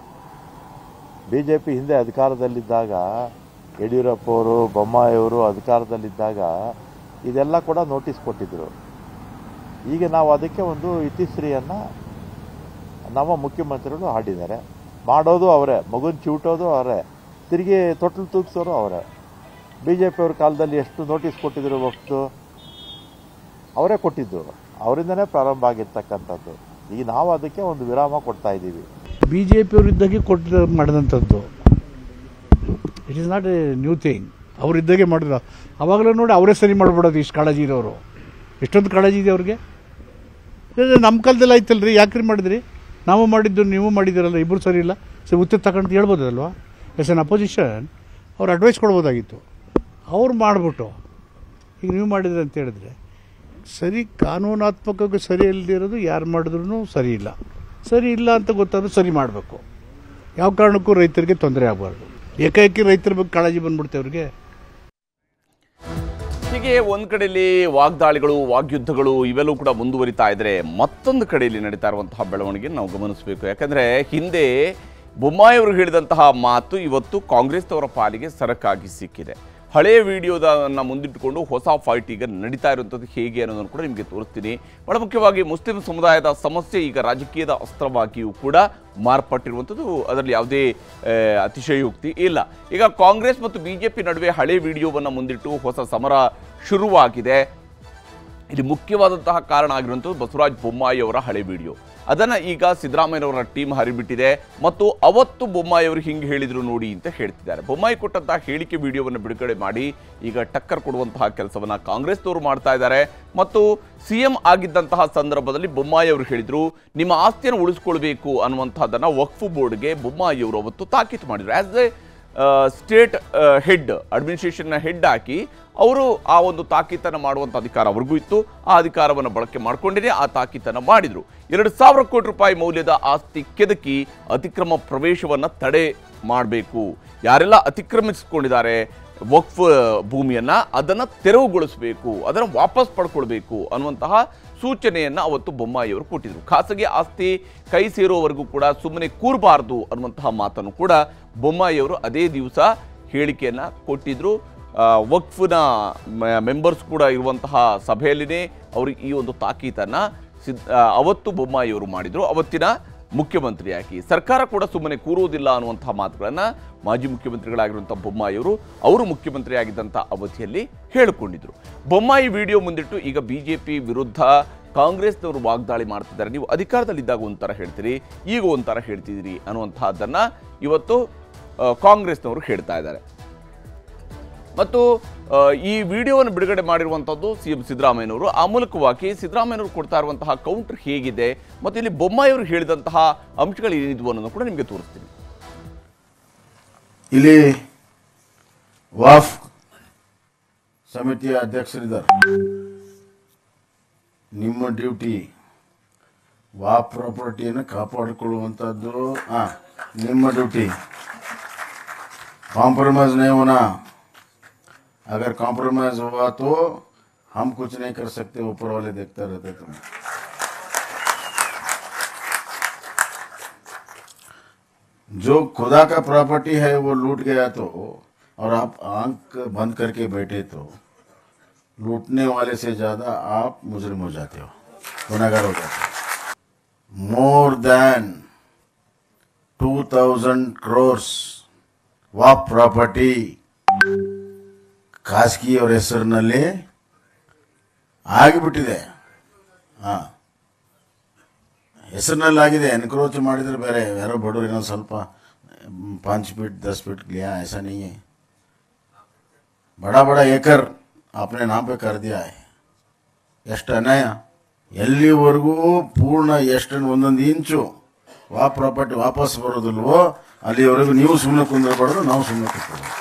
Speaker 6: ಬಿ ಜೆ ಪಿ ಹಿಂದೆ ಅಧಿಕಾರದಲ್ಲಿದ್ದಾಗ ಯಡಿಯೂರಪ್ಪ ಅವರು ಬೊಮ್ಮಾಯಿಯವರು ಅಧಿಕಾರದಲ್ಲಿದ್ದಾಗ ಇದೆಲ್ಲ ಕೂಡ ನೋಟಿಸ್ ಕೊಟ್ಟಿದ್ದರು ಈಗ ನಾವು ಅದಕ್ಕೆ ಒಂದು ಇತಿಶ್ರೀಯನ್ನು ನಮ್ಮ ಮುಖ್ಯಮಂತ್ರಿಗಳು ಹಾಡಿದ್ದಾರೆ ಮಾಡೋದು ಅವರೇ ಮಗುನ ಚಿವುಟೋದು ಅವರೇ ತಿರುಗಿ ತೊಟ್ಲು ತೂಗಿಸೋರು ಅವರೇ ಬಿ ಜೆ ಪಿಯವ್ರ ಕಾಲದಲ್ಲಿ ಎಷ್ಟು ನೋಟಿಸ್ ಕೊಟ್ಟಿದ್ರು ವಕ್ತು ಅವರೇ ಕೊಟ್ಟಿದ್ದು ಅವರಿಂದನೇ ಪ್ರಾರಂಭ ಆಗಿರ್ತಕ್ಕಂಥದ್ದು ಈಗ ನಾವು ಅದಕ್ಕೆ ಒಂದು ವಿರಾಮ ಕೊಡ್ತಾ ಇದ್ದೀವಿ
Speaker 7: ಬಿ ಜೆ ಪಿಯವರಿದ್ದಾಗೆ ಕೊಟ್ಟು ಮಾಡಿದಂಥದ್ದು it is not a new thing ಅವರಿದ್ದಾಗೆ ಮಾಡಿದ್ರು ಅವಾಗಲೂ ನೋಡಿ ಅವರೇ ಸರಿ ಮಾಡಿಬಿಡೋದು ಇಷ್ಟು ಕಾಳಜಿ ಇರೋರು ಎಷ್ಟೊಂದು ಕಾಳಜಿ ಇದೆ ಅವ್ರಿಗೆ ಇಲ್ಲ, ನಮ್ಮ ಕಾಲದಲ್ಲಿ ಆಯ್ತಲ್ರಿ ಯಾಕ್ರಿ ಮಾಡಿದ್ರಿ ನಾವು ಮಾಡಿದ್ದು ನೀವು ಮಾಡಿದ್ದೀರಲ್ಲ ಇಬ್ಬರು ಸರಿ ಇಲ್ಲ ಸರಿ ಉತ್ತರ ತಗೊಂಡು ಹೇಳ್ಬೋದಲ್ವಾ ಎಸ್ ಎನ್ ಅಪೋಸಿಷನ್ ಅವ್ರು ಅಡ್ವೈಸ್ ಕೊಡ್ಬೋದಾಗಿತ್ತು ಅವ್ರು ಮಾಡಿಬಿಟ್ಟು ಈಗ ನೀವು ಮಾಡಿದ್ರಿ ಅಂತ ಹೇಳಿದ್ರೆ ಸರಿ ಕಾನೂನಾತ್ಮಕವಾಗಿ ಸರಿ ಇಲ್ಲದಿರೋದು ಯಾರು ಮಾಡಿದ್ರು ಸರಿ ಇಲ್ಲ ಸರಿ ಇಲ್ಲ ಅಂತ ಗೊತ್ತಾದ್ರೂ ಸರಿ ಮಾಡಬೇಕು ಯಾವ ಕಾರಣಕ್ಕೂ ರೈತರಿಗೆ ತೊಂದರೆ ಆಗಬಾರ್ದು ಏಕಾಏಕಿ ರೈತರ ಬಗ್ಗೆ ಕಾಳಜಿ ಬಂದ್ಬಿಡುತ್ತೆ ಅವ್ರಿಗೆ
Speaker 1: ಹೀಗೆ ಒಂದ್ ಕಡೆಯಲ್ಲಿ ವಾಗ್ದಾಳಿಗಳು ವಾಗ್ಯುದ್ಧಗಳು ಇವೆಲ್ಲವೂ ಕೂಡ ಮುಂದುವರಿತಾ ಇದ್ರೆ ಮತ್ತೊಂದು ಕಡೆಯಲ್ಲಿ ನಡೀತಾ ಇರುವಂತಹ ಬೆಳವಣಿಗೆ ನಾವು ಗಮನಿಸಬೇಕು ಯಾಕಂದ್ರೆ ಹಿಂದೆ ಬೊಮ್ಮಾಯಿ ಅವರು ಹೇಳಿದಂತಹ ಮಾತು ಇವತ್ತು ಕಾಂಗ್ರೆಸ್ನವರ ಪಾಲಿಗೆ ಸರಕಾಗಿ ಸಿಕ್ಕಿದೆ ಹಳೆಯ ವಿಡಿಯೋದನ್ನ ಮುಂದಿಟ್ಟುಕೊಂಡು ಹೊಸ ಫೈಟ್ ಈಗ ನಡೀತಾ ಇರುವಂಥದ್ದು ಹೇಗೆ ಅನ್ನೋದನ್ನು ಕೂಡ ನಿಮಗೆ ತೋರಿಸ್ತೀನಿ ಬಹಳ ಮುಖ್ಯವಾಗಿ ಮುಸ್ಲಿಂ ಸಮುದಾಯದ ಸಮಸ್ಯೆ ಈಗ ರಾಜಕೀಯದ ಅಸ್ತ್ರವಾಗಿಯೂ ಕೂಡ ಮಾರ್ಪಟ್ಟಿರುವಂಥದ್ದು ಅದರಲ್ಲಿ ಯಾವುದೇ ಆ, ಅತಿಶಯೋಕ್ತಿ ಇಲ್ಲ ಈಗ ಕಾಂಗ್ರೆಸ್ ಮತ್ತು ಬಿಜೆಪಿ ನಡುವೆ ಹಳೆ ವಿಡಿಯೋವನ್ನು ಮುಂದಿಟ್ಟು ಹೊಸ ಸಮರ ಶುರುವಾಗಿದೆ ಇಲ್ಲಿ ಮುಖ್ಯವಾದಂತಹ ಕಾರಣ ಆಗಿರುವಂಥದ್ದು ಬಸವರಾಜ ಬೊಮ್ಮಾಯಿ ಅವರ ಹಳೆ ವಿಡಿಯೋ ಅದನ್ನು ಈಗ ಸಿದ್ದರಾಮಯ್ಯನವರ ಟೀಮ್ ಹರಿಬಿಟ್ಟಿದೆ ಮತ್ತು ಅವತ್ತು ಬೊಮ್ಮಾಯಿ ಅವರು ಹಿಂಗೆ ಹೇಳಿದ್ರು ನೋಡಿ ಅಂತ ಹೇಳ್ತಿದ್ದಾರೆ ಬೊಮ್ಮಾಯಿ ಕೊಟ್ಟಂತಹ ಹೇಳಿಕೆ ವಿಡಿಯೋವನ್ನು ಬಿಡುಗಡೆ ಮಾಡಿ ಈಗ ಟಕ್ಕರ್ ಕೊಡುವಂತಹ ಕೆಲಸವನ್ನ ಕಾಂಗ್ರೆಸ್ನವರು ಮಾಡ್ತಾ ಇದ್ದಾರೆ ಮತ್ತು ಸಿಎಂ ಆಗಿದ್ದಂತಹ ಸಂದರ್ಭದಲ್ಲಿ ಬೊಮ್ಮಾಯಿ ಅವರು ಹೇಳಿದ್ರು ನಿಮ್ಮ ಆಸ್ತಿಯನ್ನು ಉಳಿಸ್ಕೊಳ್ಬೇಕು ಅನ್ನುವಂಥದ್ದನ್ನ ವಕ್ಫ್ ಬೋರ್ಡ್ಗೆ ಬೊಮ್ಮಾಯಿ ಅವರು ಅವತ್ತು ತಾಕೀತು ಮಾಡಿದ್ರು ಆಸ್ ಎ ಸ್ಟೇಟ್ ಹೆಡ್ ಅಡ್ಮಿನಿಸ್ಟ್ರೇಷನ್ನ ಹೆಡ್ ಹಾಕಿ ಅವರು ಆ ಒಂದು ತಾಕೀತನ್ನು ಮಾಡುವಂಥ ಅಧಿಕಾರ ಅವ್ರಿಗೂ ಇತ್ತು ಆ ಅಧಿಕಾರವನ್ನು ಬಳಕೆ ಮಾಡ್ಕೊಂಡಿನೇ ಆ ತಾಕೀತನ್ನು ಮಾಡಿದ್ರು ಎರಡು ಸಾವಿರ ಕೋಟಿ ರೂಪಾಯಿ ಮೌಲ್ಯದ ಆಸ್ತಿ ಕೆದಕಿ ಅತಿಕ್ರಮ ಪ್ರವೇಶವನ್ನು ತಡೆ ಮಾಡಬೇಕು ಯಾರೆಲ್ಲ ಅತಿಕ್ರಮಿಸಿಕೊಂಡಿದ್ದಾರೆ ವಕ್ಫ್ ಭೂಮಿಯನ್ನ ಅದನ್ನು ತೆರವುಗೊಳಿಸಬೇಕು ಅದನ್ನು ವಾಪಸ್ ಪಡ್ಕೊಳ್ಬೇಕು ಅನ್ನುವಂತಹ ಸೂಚನೆಯನ್ನ ಅವತ್ತು ಬೊಮ್ಮಾಯಿಯವರು ಕೊಟ್ಟಿದ್ರು ಖಾಸಗಿ ಆಸ್ತಿ ಕೈ ಸೇರುವವರೆಗೂ ಕೂಡ ಸುಮ್ಮನೆ ಕೂರಬಾರ್ದು ಅನ್ನುವಂತಹ ಮಾತನ್ನು ಕೂಡ ಬೊಮ್ಮಾಯಿಯವರು ಅದೇ ದಿವಸ ಹೇಳಿಕೆಯನ್ನ ಕೊಟ್ಟಿದ್ರು ಆ, ವಕ್ಫ್ನ ಮೆಂಬರ್ಸ್ ಕೂಡ ಇರುವಂತಹ ಸಭೆಯಲ್ಲಿನೇ ಅವರು ಈ ಒಂದು ತಾಕೀತನ್ನ ಸಿದ್ ಆ, ಅವತ್ತು ಬೊಮ್ಮಾಯಿಯವರು ಮಾಡಿದ್ರು ಅವತ್ತಿನ ಮುಖ್ಯಮಂತ್ರಿಯಾಗಿ ಸರ್ಕಾರ ಕೂಡ ಸುಮ್ಮನೆ ಕೂರುವುದಿಲ್ಲ ಅನ್ನುವಂತಹ ಮಾತುಗಳನ್ನು ಮಾಜಿ ಮುಖ್ಯಮಂತ್ರಿಗಳಾಗಿರುವಂಥ ಬೊಮ್ಮಾಯಿಯವರು ಅವರು ಮುಖ್ಯಮಂತ್ರಿ ಆಗಿದ್ದಂಥ ಅವಧಿಯಲ್ಲಿ ಹೇಳಿಕೊಂಡಿದ್ರು ಬೊಮ್ಮಾಯಿ ವಿಡಿಯೋ ಮುಂದಿಟ್ಟು ಈಗ ಬಿಜೆಪಿ ವಿರುದ್ಧ ಕಾಂಗ್ರೆಸ್ನವರು ವಾಗ್ದಾಳಿ ಮಾಡ್ತಿದ್ದಾರೆ ನೀವು ಅಧಿಕಾರದಲ್ಲಿದ್ದಾಗ ಒಂಥರ ಹೇಳ್ತೀರಿ ಈಗ ಒಂಥರ ಹೇಳ್ತಿದ್ದೀರಿ ಅನ್ನುವಂತಹದ್ದನ್ನ ಇವತ್ತು ಆ, ಕಾಂಗ್ರೆಸ್ನವರು ಹೇಳ್ತಾ ಇದ್ದಾರೆ ಮತ್ತು ಆ, ಈ ವಿಡಿಯೋವನ್ನು ಬಿಡುಗಡೆ ಮಾಡಿರುವಂಥದ್ದು ಸಿ ಎಂ ಸಿದ್ದರಾಮಯ್ಯನವರು ಆ ಮೂಲಕವಾಗಿ ಸಿದ್ದರಾಮಯ್ಯನವರು ಕೊಡ್ತಾ ಇರುವಂತಹ ಕೌಂಟರ್ ಹೇಗಿದೆ ಮತ್ತು ಇಲ್ಲಿ ಬೊಮ್ಮಾಯಿಯವರು ಹೇಳಿದಂತಹ ಅಂಶಗಳು ಏನಿದ್ವು ಅನ್ನೋದನ್ನು ಕೂಡ ನಿಮಗೆ ತೋರಿಸ್ತೀನಿ
Speaker 8: ಇಲ್ಲಿ ವಾಫ್ ಸಮಿತಿಯ ಅಧ್ಯಕ್ಷರಿದ್ದಾರೆ ನಿಮ್ಮ ಡ್ಯೂಟಿ ವಾಫ್ ಪ್ರಾಪರ್ಟಿಯನ್ನು ಕಾಪಾಡಿಕೊಳ್ಳುವಂಥದ್ದು ಆ, ನಿಮ್ಮ ಡ್ಯೂಟಿ कॉम्प्रोमाइज नहीं होना अगर कॉम्प्रोमाइज हुआ तो हम कुछ नहीं कर सकते ऊपर वाले देखते रहते तुम जो खुदा का प्रॉपर्टी है वो लूट गया तो और आप आंख बंद करके बैठे तो लूटने वाले से ज़्यादा आप मुजरिम हो जाते हो गुनागार हो जाते हो more than two thousand crores ವಾಪ್ ಪ್ರಾಪರ್ಟಿ ಖಾಸಗಿಯವರ ಹೆಸರಿನಲ್ಲಿ ಆಗಿಬಿಟ್ಟಿದೆ ಹಾಂ ಹೆಸರಿನಲ್ಲಿ ಆಗಿದೆ ಎನ್ಕ್ರೋಚ್ ಮಾಡಿದರೆ ಬೇರೆ ಯಾರೋ ಬಡವರು ಇನ್ನೊಂದು ಸ್ವಲ್ಪ ಪಾಂಚ್ ಫೀಟ್ ದಸ್ ಫೀಟ್ लिया ऐसा नहीं है बड़ा बड़ा एकड़ आपने नाम पे कर दिया है ಎಷ್ಟು ಅನ್ಯಾಯ ಎಲ್ಲಿವರೆಗೂ ಪೂರ್ಣ ಎಷ್ಟು ಒಂದೊಂದು ಇಂಚು ವಾ ಪ್ರಾಪರ್ಟಿ ವಾಪಸ್ ಬರೋದಿಲ್ವೋ ಅಲ್ಲಿವರೆಗೂ ನೀವು ಸುಮ್ಮನೆ ಕುಂದಿರಬಾರ್ದು ನಾವು ಸುಮ್ಮನೆ ಕೂತ್ಕೊಳ್ಳೋದು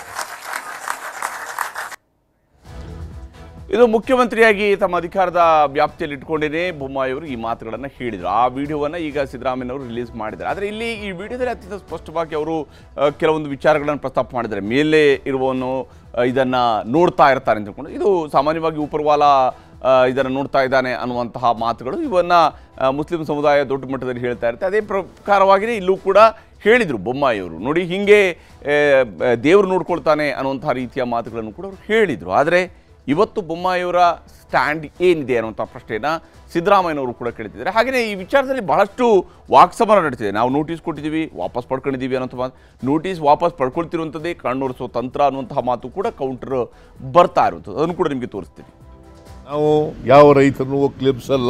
Speaker 1: ಇದು ಮುಖ್ಯಮಂತ್ರಿಯಾಗಿ ತಮ್ಮ ಅಧಿಕಾರದ ವ್ಯಾಪ್ತಿಯಲ್ಲಿ ಇಟ್ಕೊಂಡೇನೆ ಬೊಮ್ಮಾಯಿ ಅವರು ಈ ಮಾತುಗಳನ್ನು ಹೇಳಿದರು ಆ ವಿಡಿಯೋವನ್ನು ಈಗ ಸಿದ್ದರಾಮಯ್ಯನವರು ರಿಲೀಸ್ ಮಾಡಿದ್ದಾರೆ ಆದರೆ ಇಲ್ಲಿ ಈ ವಿಡಿಯೋದಲ್ಲಿ ಅತ್ಯಂತ ಸ್ಪಷ್ಟವಾಗಿ ಅವರು ಆ, ಕೆಲವೊಂದು ವಿಚಾರಗಳನ್ನು ಪ್ರಸ್ತಾಪ ಮಾಡಿದ್ದಾರೆ ಮೇಲೆ ಇರುವವನು ಆ, ಇದನ್ನ ನೋಡ್ತಾ ಇರ್ತಾನೆ ಅಂತ ತಿಳ್ಕೊಂಡು ಇದು ಸಾಮಾನ್ಯವಾಗಿ ಉಪರ್ವಾಲ ಆ, ಇದನ್ನು ನೋಡ್ತಾ ಇದ್ದಾನೆ ಅನ್ನುವಂತಹ ಮಾತುಗಳು ಇವನ್ನ ಆ, ಮುಸ್ಲಿಂ ಸಮುದಾಯ ದೊಡ್ಡ ಮಟ್ಟದಲ್ಲಿ ಹೇಳ್ತಾ ಇರುತ್ತೆ ಅದೇ ಪ್ರಕಾರವಾಗಿಯೇ ಇಲ್ಲೂ ಕೂಡ ಹೇಳಿದರು ಬೊಮ್ಮಾಯಿಯವರು ನೋಡಿ ಹೀಗೆ ದೇವರು ನೋಡ್ಕೊಳ್ತಾನೆ ಅನ್ನುವಂತಹ ರೀತಿಯ ಮಾತುಗಳನ್ನು ಕೂಡ ಅವರು ಹೇಳಿದರು ಆದರೆ ಇವತ್ತು ಬೊಮ್ಮಾಯಿಯವರ ಸ್ಟ್ಯಾಂಡ್ ಏನಿದೆ ಅನ್ನುವಂಥ ಪ್ರಶ್ನೆಯನ್ನು ಸಿದ್ದರಾಮಯ್ಯನವರು ಕೂಡ ಕೇಳ್ತಿದ್ದಾರೆ ಹಾಗೆಯೇ ಈ ವಿಚಾರದಲ್ಲಿ ಬಹಳಷ್ಟು ವಾಕ್ಸಮರ ನಡೀತಿದೆ ನಾವು ನೋಟಿಸ್ ಕೊಟ್ಟಿದ್ದೀವಿ ವಾಪಸ್ ಪಡ್ಕೊಂಡಿದ್ದೀವಿ ಅನ್ನೋಂಥ ಮಾತು ನೋಟಿಸ್ ವಾಪಸ್ ಪಡ್ಕೊಳ್ತಿರುವಂಥದ್ದೇ ಕಣ್ಣೋಡಿಸೋ ತಂತ್ರ ಅನ್ನುವಂತಹ ಮಾತು ಕೂಡ ಕೌಂಟರ್ ಬರ್ತಾ ಇರುವಂಥದ್ದು ಅದನ್ನು ಕೂಡ ನಿಮಗೆ ತೋರಿಸ್ತೀನಿ
Speaker 9: ನಾವು ಯಾವ ರೈತರನ್ನು ಒಕ್ಲೆಬ್ಸಲ್ಲ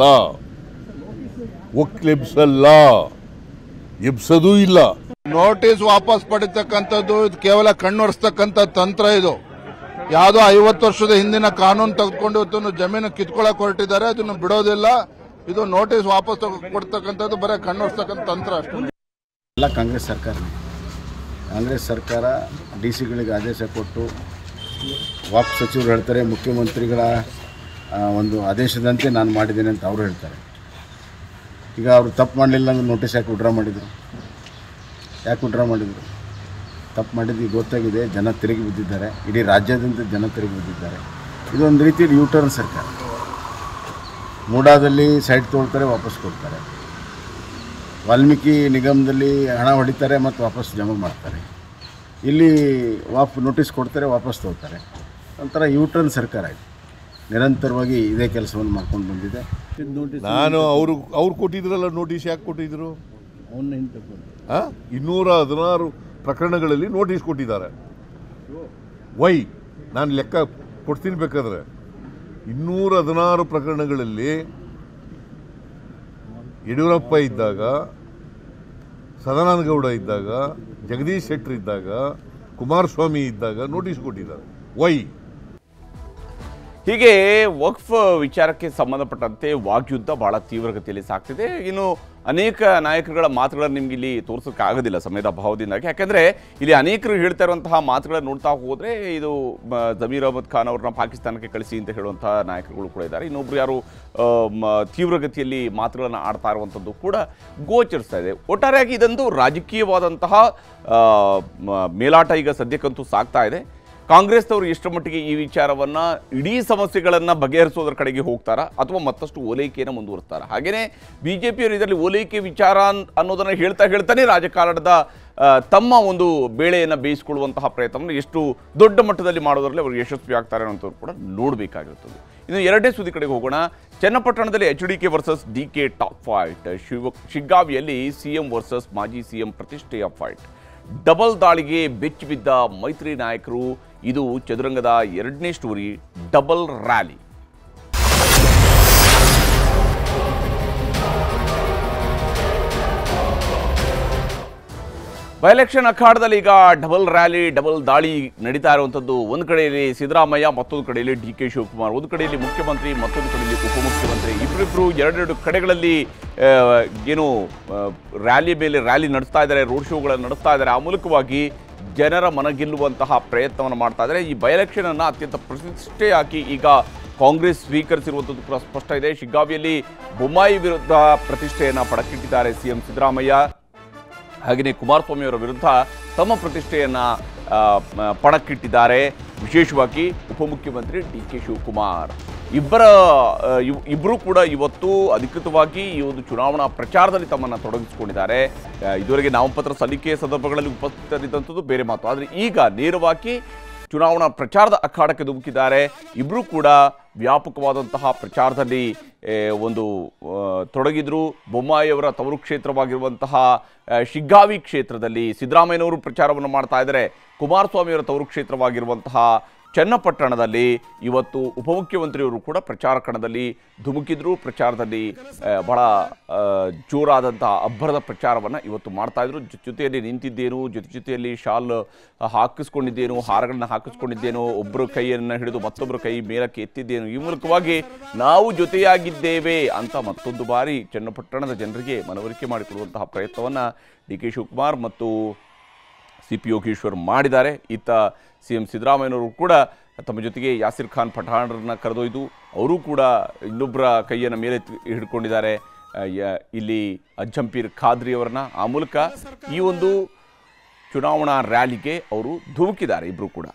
Speaker 9: ಒಕ್ಲೆಬ್ಸಲ್ಲ ಎಬ್ಸದೂ ಇಲ್ಲ
Speaker 3: ನೋಟಿಸ್ ವಾಪಸ್ ಪಡಿತಕ್ಕಂಥದ್ದು ಇದು ಕೇವಲ ಕಣ್ಣೊರೆಸ್ತಕ್ಕಂಥ ತಂತ್ರ ಇದು ಯಾವುದೋ ಐವತ್ತು ವರ್ಷದ ಹಿಂದಿನ ಕಾನೂನು ತೆಗೆದುಕೊಂಡು ಇವತ್ತು ಜಮೀನು ಕಿತ್ಕೊಳ್ಳಕ್ ಹೊರಟಿದ್ದಾರೆ ಅದನ್ನು ಬಿಡೋದಿಲ್ಲ ಇದು ನೋಟಿಸ್ ವಾಪಸ್ ತಗೊ- ಕೊಡ್ತಕ್ಕಂಥದ್ದು ಬರೀ ಕಣ್ಣೊರೆಸ್ತಕ್ಕಂಥ ತಂತ್ರ ಅಷ್ಟೇ
Speaker 8: ಎಲ್ಲ ಕಾಂಗ್ರೆಸ್ ಸರ್ಕಾರನೇ ಕಾಂಗ್ರೆಸ್ ಸರ್ಕಾರ ಡಿ ಸಿಗಳಿಗೆ ಆದೇಶ ಕೊಟ್ಟು ವಾಕ್ ಸಚಿವರು ಹೇಳ್ತಾರೆ ಮುಖ್ಯಮಂತ್ರಿಗಳ ಆ, ಒಂದು ಆದೇಶದಂತೆ ನಾನು ಮಾಡಿದ್ದೇನೆ ಅಂತ ಅವರು ಹೇಳ್ತಾರೆ ಈಗ ಅವರು ತಪ್ಪು ಮಾಡಲಿಲ್ಲ ಅಂದ್ರೆ ನೋಟಿಸ್ ಯಾಕೆ ವಿಡ್ರಾ ಮಾಡಿದರು ಯಾಕೆ ವಿಡ್ರಾ ಮಾಡಿದರು ತಪ್ಪು ಮಾಡಿದ್ದು ಗೊತ್ತಾಗಿದೆ ಜನ ತಿರುಗಿ ಬಿದ್ದಿದ್ದಾರೆ ಇಡೀ ರಾಜ್ಯಾದ್ಯಂತ ಜನ ತಿರುಗಿ ಬಿದ್ದಿದ್ದಾರೆ ಇದೊಂದು ರೀತಿಯಲ್ಲಿ ಯೂ ಟರ್ನ್ ಸರ್ಕಾರ ಮೂಡಾದಲ್ಲಿ ಸೈಟ್ ತೊಗೊಳ್ತಾರೆ ವಾಪಸ್ ಕೊಡ್ತಾರೆ ವಾಲ್ಮೀಕಿ ನಿಗಮದಲ್ಲಿ ಹಣ ಹೊಡಿತಾರೆ ಮತ್ತು ವಾಪಸ್ ಜಮಾ ಮಾಡ್ತಾರೆ ಇಲ್ಲಿ ವಾಪ್ ನೋಟಿಸ್ ಕೊಡ್ತಾರೆ ವಾಪಸ್ ತಗೋತಾರೆ ಒಂಥರ ಯೂಟರ್ನ್ ಸರ್ಕಾರ ಇದು ನಿರಂತರವಾಗಿ ಇದೇ ಕೆಲಸವನ್ನು ಮಾಡ್ಕೊಂಡು ಬಂದಿದೆ
Speaker 9: ನಾನು ಅವರು ಅವ್ರು ಕೊಟ್ಟಿದ್ರಲ್ಲ ನೋಟಿಸ್ ಯಾಕೆ ಕೊಟ್ಟಿದ್ರು ಆ? ಇನ್ನೂರ ಹದಿನಾರು ಪ್ರಕರಣಗಳಲ್ಲಿ ನೋಟಿಸ್ ಕೊಟ್ಟಿದ್ದಾರೆ ವೈ ನಾನು ಲೆಕ್ಕ ಕೊಡ್ತೀನಿ ಬೇಕಾದ್ರೆ ಇನ್ನೂರ ಹದಿನಾರು ಪ್ರಕರಣಗಳಲ್ಲಿ ಯಡಿಯೂರಪ್ಪ ಇದ್ದಾಗ ಸದಾನಂದ ಗೌಡ ಇದ್ದಾಗ ಜಗದೀಶ್ ಶೆಟ್ಟರ್ ಇದ್ದಾಗ ಕುಮಾರಸ್ವಾಮಿ ಇದ್ದಾಗ ನೋಟಿಸ್ ಕೊಟ್ಟಿದ್ದಾರೆ ವೈ
Speaker 1: ಹೀಗೆ ವಕ್ಫ್ ವಿಚಾರಕ್ಕೆ ಸಂಬಂಧಪಟ್ಟಂತೆ ವಾಗ್ಯುದ್ಧ ಬಹಳ ತೀವ್ರಗತಿಯಲ್ಲಿ ಸಾಗ್ತಿದೆ ಇನ್ನು ಅನೇಕ ನಾಯಕರುಗಳ ಮಾತುಗಳನ್ನು ನಿಮ್ಗೆ ಇಲ್ಲಿ ತೋರಿಸೋಕೆ ಆಗೋದಿಲ್ಲ ಸಮಯದ ಅಭಾವದಿಂದಾಗಿ ಯಾಕಂದ್ರೆ ಇಲ್ಲಿ ಅನೇಕರು ಹೇಳ್ತಾ ಇರುವಂತಹ ಮಾತುಗಳನ್ನು ನೋಡ್ತಾ ಹೋದ್ರೆ ಇದು ಮ, ಜಮೀರ್ ಅಹಮದ್ ಖಾನ್ ಅವ್ರನ್ನ ಪಾಕಿಸ್ತಾನಕ್ಕೆ ಕಳಿಸಿ ಅಂತ ಹೇಳುವಂತಹ ನಾಯಕರುಗಳು ಕೂಡ ಇದ್ದಾರೆ ಇನ್ನೊಬ್ರು ಯಾರು ಆ, ಮ, ತೀವ್ರಗತಿಯಲ್ಲಿ ಮಾತುಗಳನ್ನು ಆಡ್ತಾ ಇರುವಂಥದ್ದು ಕೂಡ ಗೋಚರಿಸ್ತಾ ಇದೆ ಒಟ್ಟಾರೆಯಾಗಿ ಇದೊಂದು ರಾಜಕೀಯವಾದಂತಹ ಆ, ಮ- ಮೇಲಾಟ ಈಗ ಸದ್ಯಕ್ಕಂತೂ ಸಾಗ್ತಾ ಇದೆ ಕಾಂಗ್ರೆಸ್ನವರು ಎಷ್ಟು ಮಟ್ಟಿಗೆ ಈ ವಿಚಾರವನ್ನ ಇಡೀ ಸಮಸ್ಯೆಗಳನ್ನ ಬಗೆಹರಿಸೋದ್ರ ಕಡೆಗೆ ಹೋಗ್ತಾರಾ ಅಥವಾ ಮತ್ತಷ್ಟು ಓಲೈಕೆಯನ್ನು ಮುಂದುವರಿಸ್ತಾರ ಹಾಗೇನೆ ಬಿಜೆಪಿಯವರು ಇದರಲ್ಲಿ ಓಲೈಕೆ ವಿಚಾರ ಅನ್- ಅನ್ನೋದನ್ನ ಹೇಳ್ತಾ ಹೇಳ್ತಾನೆ ರಾಜಕಾರಣದ ಆ, ತಮ್ಮ ಒಂದು ಬೇಳೆಯನ್ನು ಬೇಯಿಸಿಕೊಳ್ಳುವಂತಹ ಪ್ರಯತ್ನವನ್ನು ಎಷ್ಟು ದೊಡ್ಡ ಮಟ್ಟದಲ್ಲಿ ಮಾಡೋದ್ರಲ್ಲಿ ಅವರು ಯಶಸ್ವಿ ಆಗ್ತಾರೆ ಅನ್ನೋಂಥವ್ರು ಕೂಡ ನೋಡಬೇಕಾಗಿರುತ್ತದೆ ಇನ್ನು ಎರಡನೇ ಸುದ್ದಿ ಕಡೆಗೆ ಹೋಗೋಣ ಚನ್ನಪಟ್ಟಣದಲ್ಲಿ H D K versus D K top fight Shiva ಶಿಗ್ಗಾವಿಯಲ್ಲಿ ಸಿಎಂ ವರ್ಸಸ್ ಮಾಜಿ ಸಿಎಂ ಪ್ರತಿಷ್ಠೆಯ ಫೈಟ್ ಡಬಲ್ ದಾಳಿಗೆ ಬೆಚ್ಚಿ ಬಿದ್ದ ಮೈತ್ರಿ ನಾಯಕರು ಇದು ಚದುರಂಗದ ಎರಡನೇ story double rally by election ಅಖಾಡದಲ್ಲಿ ಈಗ ಡಬಲ್ ರ್ಯಾಲಿ ಡಬಲ್ ದಾಳಿ ನಡೀತಾ ಇರುವಂಥದ್ದು ಒಂದು ಕಡೆಯಲ್ಲಿ ಸಿದ್ದರಾಮಯ್ಯ ಮತ್ತೊಂದು ಕಡೆಯಲ್ಲಿ ಡಿ ಕೆ ಶಿವಕುಮಾರ್ ಒಂದು ಕಡೆಯಲ್ಲಿ ಮುಖ್ಯಮಂತ್ರಿ ಮತ್ತೊಂದು ಕಡೆಯಲ್ಲಿ ಉಪಮುಖ್ಯಮಂತ್ರಿ ಇಬ್ಬರಿಬ್ಬರು ಎರಡೆರಡು ಕಡೆಗಳಲ್ಲಿ ಆ, ಏನು ಆ, ರ್ಯಾಲಿ ಮೇಲೆ ರ್ಯಾಲಿ ನಡೆಸ್ತಾ ಇದ್ದಾರೆ ರೋಡ್ ಶೋಗಳನ್ನು ನಡೆಸ್ತಾ ಇದ್ದಾರೆ ಆ ಮೂಲಕವಾಗಿ ಜನರ ಮನಗೆಲ್ಲುವಂತಹ ಪ್ರಯತ್ನವನ್ನು ಮಾಡ್ತಾ ಇದ್ದಾರೆ ಈ ಬೈ ಎಲೆಕ್ಷನ್ ಅನ್ನು ಅತ್ಯಂತ ಪ್ರತಿಷ್ಠೆಯಾಗಿ ಈಗ ಕಾಂಗ್ರೆಸ್ ಸ್ವೀಕರಿಸಿರುವಂಥದ್ದು ಕೂಡ ಸ್ಪಷ್ಟ ಇದೆ ಶಿಗ್ಗಾವಿಯಲ್ಲಿ ಬೊಮ್ಮಾಯಿ ವಿರುದ್ಧ ಪ್ರತಿಷ್ಠೆಯನ್ನು ಪಡಕ್ಕಿಟ್ಟಿದ್ದಾರೆ ಸಿಎಂ ಸಿದ್ದರಾಮಯ್ಯ ಹಾಗೆಯೇ ಕುಮಾರಸ್ವಾಮಿ ಅವರ ವಿರುದ್ಧ ತಮ್ಮ ಪ್ರತಿಷ್ಠೆಯನ್ನ ಆ, ಮ- ಪಣಕ್ಕಿಟ್ಟಿದ್ದಾರೆ ವಿಶೇಷವಾಗಿ ಉಪಮುಖ್ಯಮಂತ್ರಿ ಡಿ ಕೆ ಶಿವಕುಮಾರ್ ಇಬ್ಬರ ಆ, ಇವ್- ಇಬ್ಬರೂ ಕೂಡ ಇವತ್ತು ಅಧಿಕೃತವಾಗಿ ಈ ಒಂದು ಚುನಾವಣಾ ಪ್ರಚಾರದಲ್ಲಿ ತಮ್ಮನ್ನು ತೊಡಗಿಸಿಕೊಂಡಿದ್ದಾರೆ ಆ, ಇದುವರೆಗೆ ನಾಮಪತ್ರ ಸಲ್ಲಿಕೆಯ ಸಂದರ್ಭಗಳಲ್ಲಿ ಉಪಸ್ಥಿತರಿದ್ದಂಥದ್ದು ಬೇರೆ ಮಾತು ಆದರೆ ಈಗ ನೇರವಾಗಿ ಚುನಾವಣಾ ಪ್ರಚಾರದ ಅಖಾಡಕ್ಕೆ ಧುಮುಕಿದ್ದಾರೆ ಇಬ್ಬರೂ ಕೂಡ ವ್ಯಾಪಕವಾದಂತಹ ಪ್ರಚಾರದಲ್ಲಿ ಏ, ಒಂದು ಆ, ತೊಡಗಿದ್ರು ಬೊಮ್ಮಾಯಿಯವರ ತವರು ಕ್ಷೇತ್ರವಾಗಿರುವಂತಹ ಆ, ಶಿಗ್ಗಾವಿ ಕ್ಷೇತ್ರದಲ್ಲಿ ಸಿದ್ದರಾಮಯ್ಯನವರು ಪ್ರಚಾರವನ್ನು ಮಾಡ್ತಾ ಇದ್ದಾರೆ ಕುಮಾರಸ್ವಾಮಿಯವರ ತವರು ಕ್ಷೇತ್ರವಾಗಿರುವಂತಹ ಚನ್ನಪಟ್ಟಣದಲ್ಲಿ ಇವತ್ತು ಉಪಮುಖ್ಯಮಂತ್ರಿಯವರು ಕೂಡ ಪ್ರಚಾರ ಕಣದಲ್ಲಿ ಧುಮುಕಿದ್ರು ಪ್ರಚಾರದಲ್ಲಿ ಆ, ಬಹಳ ಆ, ಜೋರಾದಂತಹ ಅಬ್ಬರದ ಪ್ರಚಾರವನ್ನು ಇವತ್ತು ಮಾಡ್ತಾ ಇದ್ರು ಜೊ- ಜೊತೆಯಲ್ಲಿ ನಿಂತಿದ್ದೇನು ಜೊತೆ ಜೊತೆಯಲ್ಲಿ ಶಾಲ್ ಹಾಕಿಸ್ಕೊಂಡಿದ್ದೇನು ಹಾರಗಳನ್ನ ಹಾಕಿಸ್ಕೊಂಡಿದ್ದೇನು ಒಬ್ಬರು ಕೈಯನ್ನು ಹಿಡಿದು ಮತ್ತೊಬ್ಬರು ಕೈ ಮೇಲಕ್ಕೆ ಎತ್ತಿದ್ದೇನು ಈ ಮೂಲಕವಾಗಿ ನಾವು ಜೊತೆಯಾಗಿದ್ದೇವೆ ಅಂತ ಮತ್ತೊಂದು ಬಾರಿ ಚನ್ನಪಟ್ಟಣದ ಜನರಿಗೆ ಮನವರಿಕೆ ಮಾಡಿಕೊಡುವಂತಹ ಪ್ರಯತ್ನವನ್ನು ಡಿ ಕೆ ಶಿವಕುಮಾರ್ ಮತ್ತು ಸಿ ಪಿ ಯೋಗೇಶ್ವರ್ ಮಾಡಿದ್ದಾರೆ ಇತ್ತ ಸಿ ಎಂ ಸಿದ್ದರಾಮಯ್ಯನವರು ಕೂಡ ತಮ್ಮ ಜೊತೆಗೆ ಯಾಸಿರ್ ಖಾನ್ ಪಠಾಣರನ್ನ ಕರೆದೊಯ್ದು ಅವರು ಕೂಡ ಇನ್ನೊಬ್ಬರ ಕೈಯನ್ನು ಮೇಲೆ ಎತ್ತಿ- ಹಿಡ್ಕೊಂಡಿದ್ದಾರೆ ಆ, ಯ- ಇಲ್ಲಿ ಅಜ್ಜಂಪೀರ್ ಖಾದ್ರಿ ಅವರನ್ನ ಆ ಮೂಲಕ ಈ ಒಂದು ಚುನಾವಣಾ ರ್ಯಾಲಿಗೆ ಅವರು ಧುಮುಕಿದ್ದಾರೆ ಇಬ್ಬರು ಕೂಡ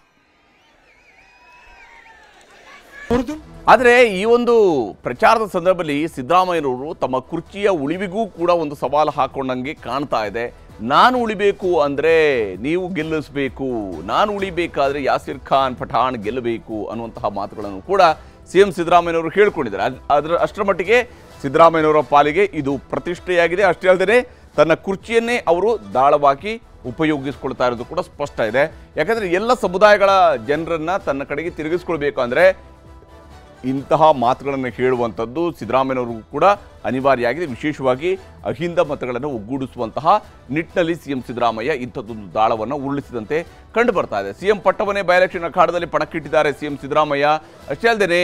Speaker 1: ಆದರೆ ಈ ಒಂದು ಪ್ರಚಾರದ ಸಂದರ್ಭದಲ್ಲಿ ಸಿದ್ದರಾಮಯ್ಯನವರು ತಮ್ಮ ಕುರ್ಚಿಯ ಉಳಿವಿಗೂ ಕೂಡ ಒಂದು ಸವಾಲು ಹಾಕೊಂಡಂಗೆ ಕಾಣ್ತಾ ಇದೆ ನಾನು ಉಳಿಬೇಕು ಅಂದರೆ ನೀವು ಗೆಲ್ಲಿಸಬೇಕು ನಾನು ಉಳಿಬೇಕಾದ್ರೆ ಯಾಸಿರ್ ಖಾನ್ ಪಠಾಣ್ ಗೆಲ್ಲಬೇಕು ಅನ್ನುವಂತಹ ಮಾತುಗಳನ್ನು ಕೂಡ ಸಿ ಎಂ ಸಿದ್ದರಾಮಯ್ಯನವರು ಹೇಳ್ಕೊಂಡಿದ್ದಾರೆ ಅದ್- ಅದರ ಅಷ್ಟರ ಮಟ್ಟಿಗೆ ಸಿದ್ದರಾಮಯ್ಯನವರ ಪಾಲಿಗೆ ಇದು ಪ್ರತಿಷ್ಠೆಯಾಗಿದೆ ಅಷ್ಟೇ ಅಲ್ಲದೆ ತನ್ನ ಕುರ್ಚಿಯನ್ನೇ ಅವರು ದಾಳವಾಗಿ ಉಪಯೋಗಿಸ್ಕೊಳ್ತಾ ಇರೋದು ಕೂಡ ಸ್ಪಷ್ಟ ಇದೆ ಯಾಕಂದರೆ ಎಲ್ಲ ಸಮುದಾಯಗಳ ಜನರನ್ನ ತನ್ನ ಕಡೆಗೆ ತಿರುಗಿಸ್ಕೊಳ್ಬೇಕು ಅಂದರೆ ಇಂತಹ ಮಾತುಗಳನ್ನು ಹೇಳುವಂಥದ್ದು ಸಿದ್ದರಾಮಯ್ಯನವ್ರಿಗೂ ಕೂಡ ಅನಿವಾರ್ಯ ಆಗಿದೆ ವಿಶೇಷವಾಗಿ ಅಹಿಂದ ಮತಗಳನ್ನು ಒಗ್ಗೂಡಿಸುವಂತಹ ನಿಟ್ಟಿನಲ್ಲಿ ಸಿಎಂ ಸಿದ್ದರಾಮಯ್ಯ ಇಂಥದ್ದೊಂದು ದಾಳವನ್ನು ಉರುಳಿಸಿದಂತೆ ಕಂಡು ಬರ್ತಾ ಇದೆ ಸಿಎಂ ಪಟ್ಟವನ್ನೇ ಬೈ ಎಲೆಕ್ಷನ್ ಅಖಾಡದಲ್ಲಿ ಪಣಕ್ಕಿಟ್ಟಿದ್ದಾರೆ ಸಿಎಂ ಸಿದ್ದರಾಮಯ್ಯ ಅಷ್ಟೇ ಅಲ್ಲದೆ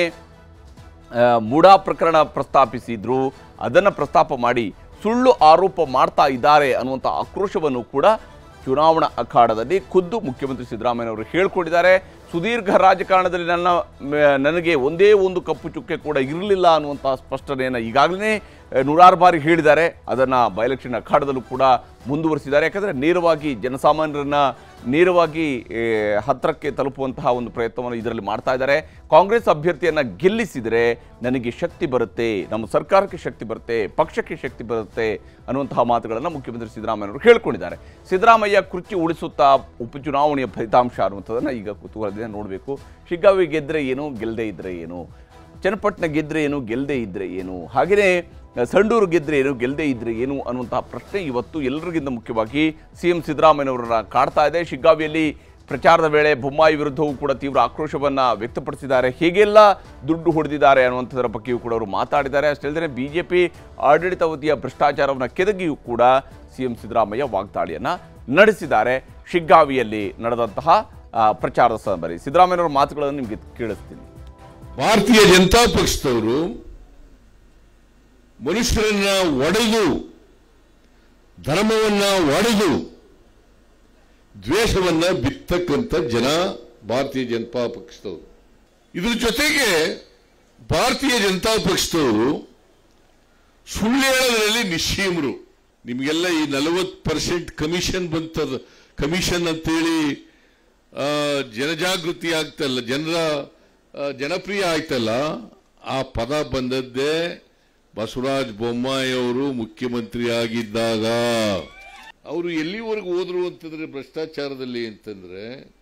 Speaker 1: ಮೂಡಾ ಪ್ರಕರಣ ಪ್ರಸ್ತಾಪಿಸಿದ್ರು ಅದನ್ನು ಪ್ರಸ್ತಾಪ ಮಾಡಿ ಸುಳ್ಳು ಆರೋಪ ಮಾಡ್ತಾ ಇದ್ದಾರೆ ಅನ್ನುವಂಥ ಆಕ್ರೋಶವನ್ನು ಕೂಡ ಚುನಾವಣಾ ಅಖಾಡದಲ್ಲಿ ಖುದ್ದು ಮುಖ್ಯಮಂತ್ರಿ ಸಿದ್ದರಾಮಯ್ಯನವರು ಹೇಳ್ಕೊಂಡಿದ್ದಾರೆ ಸುದೀರ್ಘ ರಾಜಕಾರಣದಲ್ಲಿ ನನ್ನ ಮ- ನನಗೆ ಒಂದೇ ಒಂದು ಕಪ್ಪು ಚುಕ್ಕೆ ಕೂಡ ಇರಲಿಲ್ಲ ಅನ್ನುವಂತಹ ಸ್ಪಷ್ಟನೆಯನ್ನು ಈಗಾಗಲೇ ಆ, ನೂರಾರು ಬಾರಿ ಹೇಳಿದ್ದಾರೆ ಅದನ್ನು ಬೈ ಎಲೆಕ್ಷನ್ ಅಖಾಡದಲ್ಲೂ ಕೂಡ ಮುಂದುವರಿಸಿದ್ದಾರೆ ಯಾಕಂದರೆ ನೇರವಾಗಿ ಜನಸಾಮಾನ್ಯರನ್ನ ನೇರವಾಗಿ ಏ, ಹತ್ತಿರಕ್ಕೆ ತಲುಪುವಂತಹ ಒಂದು ಪ್ರಯತ್ನವನ್ನು ಇದರಲ್ಲಿ ಮಾಡ್ತಾ ಇದ್ದಾರೆ ಕಾಂಗ್ರೆಸ್ ಅಭ್ಯರ್ಥಿಯನ್ನು ಗೆಲ್ಲಿಸಿದರೆ ನನಗೆ ಶಕ್ತಿ ಬರುತ್ತೆ ನಮ್ಮ ಸರ್ಕಾರಕ್ಕೆ ಶಕ್ತಿ ಬರುತ್ತೆ ಪಕ್ಷಕ್ಕೆ ಶಕ್ತಿ ಬರುತ್ತೆ ಅನ್ನುವಂತಹ ಮಾತುಗಳನ್ನು ಮುಖ್ಯಮಂತ್ರಿ ಸಿದ್ದರಾಮಯ್ಯವರು ಹೇಳ್ಕೊಂಡಿದ್ದಾರೆ ಸಿದ್ದರಾಮಯ್ಯ ಕುರ್ಚಿ ಉಳಿಸುತ್ತಾ ಉಪಚುನಾವಣೆಯ ಫಲಿತಾಂಶ ಅನ್ನುವಂಥದ್ದನ್ನು ಈಗ ಕುತೂಹಲದಿಂದ ನೋಡಬೇಕು ಶಿಗ್ಗಾವಿ ಗೆದ್ದರೆ ಏನು ಗೆಲ್ಲದೆ ಇದ್ದರೆ ಏನು ಚನ್ನಪಟ್ಟಣ ಗೆದ್ರೆ ಏನು ಗೆಲ್ಲದೆ ಇದ್ರೆ ಏನು ಹಾಗೆಯೇ ಸಂಡೂರು ಗೆದ್ರೆ ಏನು ಗೆಲ್ಲದೆ ಇದ್ರೆ ಏನು ಅನ್ನುವಂತಹ ಪ್ರಶ್ನೆ ಇವತ್ತು ಎಲ್ಲರಿಗಿಂತ ಮುಖ್ಯವಾಗಿ ಸಿ ಎಂ ಸಿದ್ದರಾಮಯ್ಯನವರನ್ನ ಕಾಡ್ತಾ ಇದೆ ಶಿಗ್ಗಾವಿಯಲ್ಲಿ ಪ್ರಚಾರದ ವೇಳೆ ಬೊಮ್ಮಾಯಿ ವಿರುದ್ಧವೂ ಕೂಡ ತೀವ್ರ ಆಕ್ರೋಶವನ್ನು ವ್ಯಕ್ತಪಡಿಸಿದ್ದಾರೆ ಹೇಗೆಲ್ಲ ದುಡ್ಡು ಹೊಡೆದಿದ್ದಾರೆ ಅನ್ನುವಂಥದ್ರ ಬಗ್ಗೆಯೂ ಕೂಡ ಅವರು ಮಾತಾಡಿದ್ದಾರೆ ಅಷ್ಟೇ ಅಲ್ಲದೆ ಬಿ ಜೆ ಪಿ ಆಡಳಿತಾವಧಿಯ ಭ್ರಷ್ಟಾಚಾರವನ್ನು ಕೆದಗಿಯೂ ಕೂಡ ಸಿ ಎಂ ಸಿದ್ದರಾಮಯ್ಯ ವಾಗ್ದಾಳಿಯನ್ನು ನಡೆಸಿದ್ದಾರೆ ಶಿಗ್ಗಾವಿಯಲ್ಲಿ ನಡೆದಂತಹ ಆ, ಪ್ರಚಾರದ ಸಂದರ್ಭದಲ್ಲಿ ಸಿದ್ದರಾಮಯ್ಯನವರ ಮಾತುಗಳನ್ನು ನಿಮಗೆ ಕೇಳಿಸ್ತೀನಿ
Speaker 9: ಭಾರತೀಯ ಜನತಾ ಪಕ್ಷದವರು ಮನುಷ್ಯರನ್ನ ಒಡೆದು ಧರ್ಮವನ್ನ ಒಡೆದು ದ್ವೇಷವನ್ನ ಬಿತ್ತಕ್ಕಂಥ ಜನ ಭಾರತೀಯ ಜನತಾ ಪಕ್ಷದವರು ಇದ್ರ ಜೊತೆಗೆ ಭಾರತೀಯ ಜನತಾ ಪಕ್ಷದವರು ಸುಳ್ಳು ಹೇಳೋದ್ರಲ್ಲಿ ನಿಶ್ಚೀಮರು ನಿಮಗೆಲ್ಲ ಈ ನಲವತ್ತು ಪರ್ಸೆಂಟ್ ಕಮಿಷನ್ ಬಂತದ ಕಮಿಷನ್ ಅಂತೇಳಿ ಆ, ಜನಜಾಗೃತಿ ಆಗ್ತಲ್ಲ ಜನರ ಆ, ಜನಪ್ರಿಯ ಆಯ್ತಲ್ಲ ಆ ಪದ ಬಂದದ್ದೇ ಬಸವರಾಜ ಬೊಮ್ಮಾಯಿ ಅವರು ಮುಖ್ಯಮಂತ್ರಿ ಆಗಿದ್ದಾಗ ಅವರು ಎಲ್ಲಿವರೆಗೂ ಹೋದ್ರು ಅಂತಂದ್ರೆ ಭ್ರಷ್ಟಾಚಾರದಲ್ಲಿ ಅಂತಂದ್ರೆ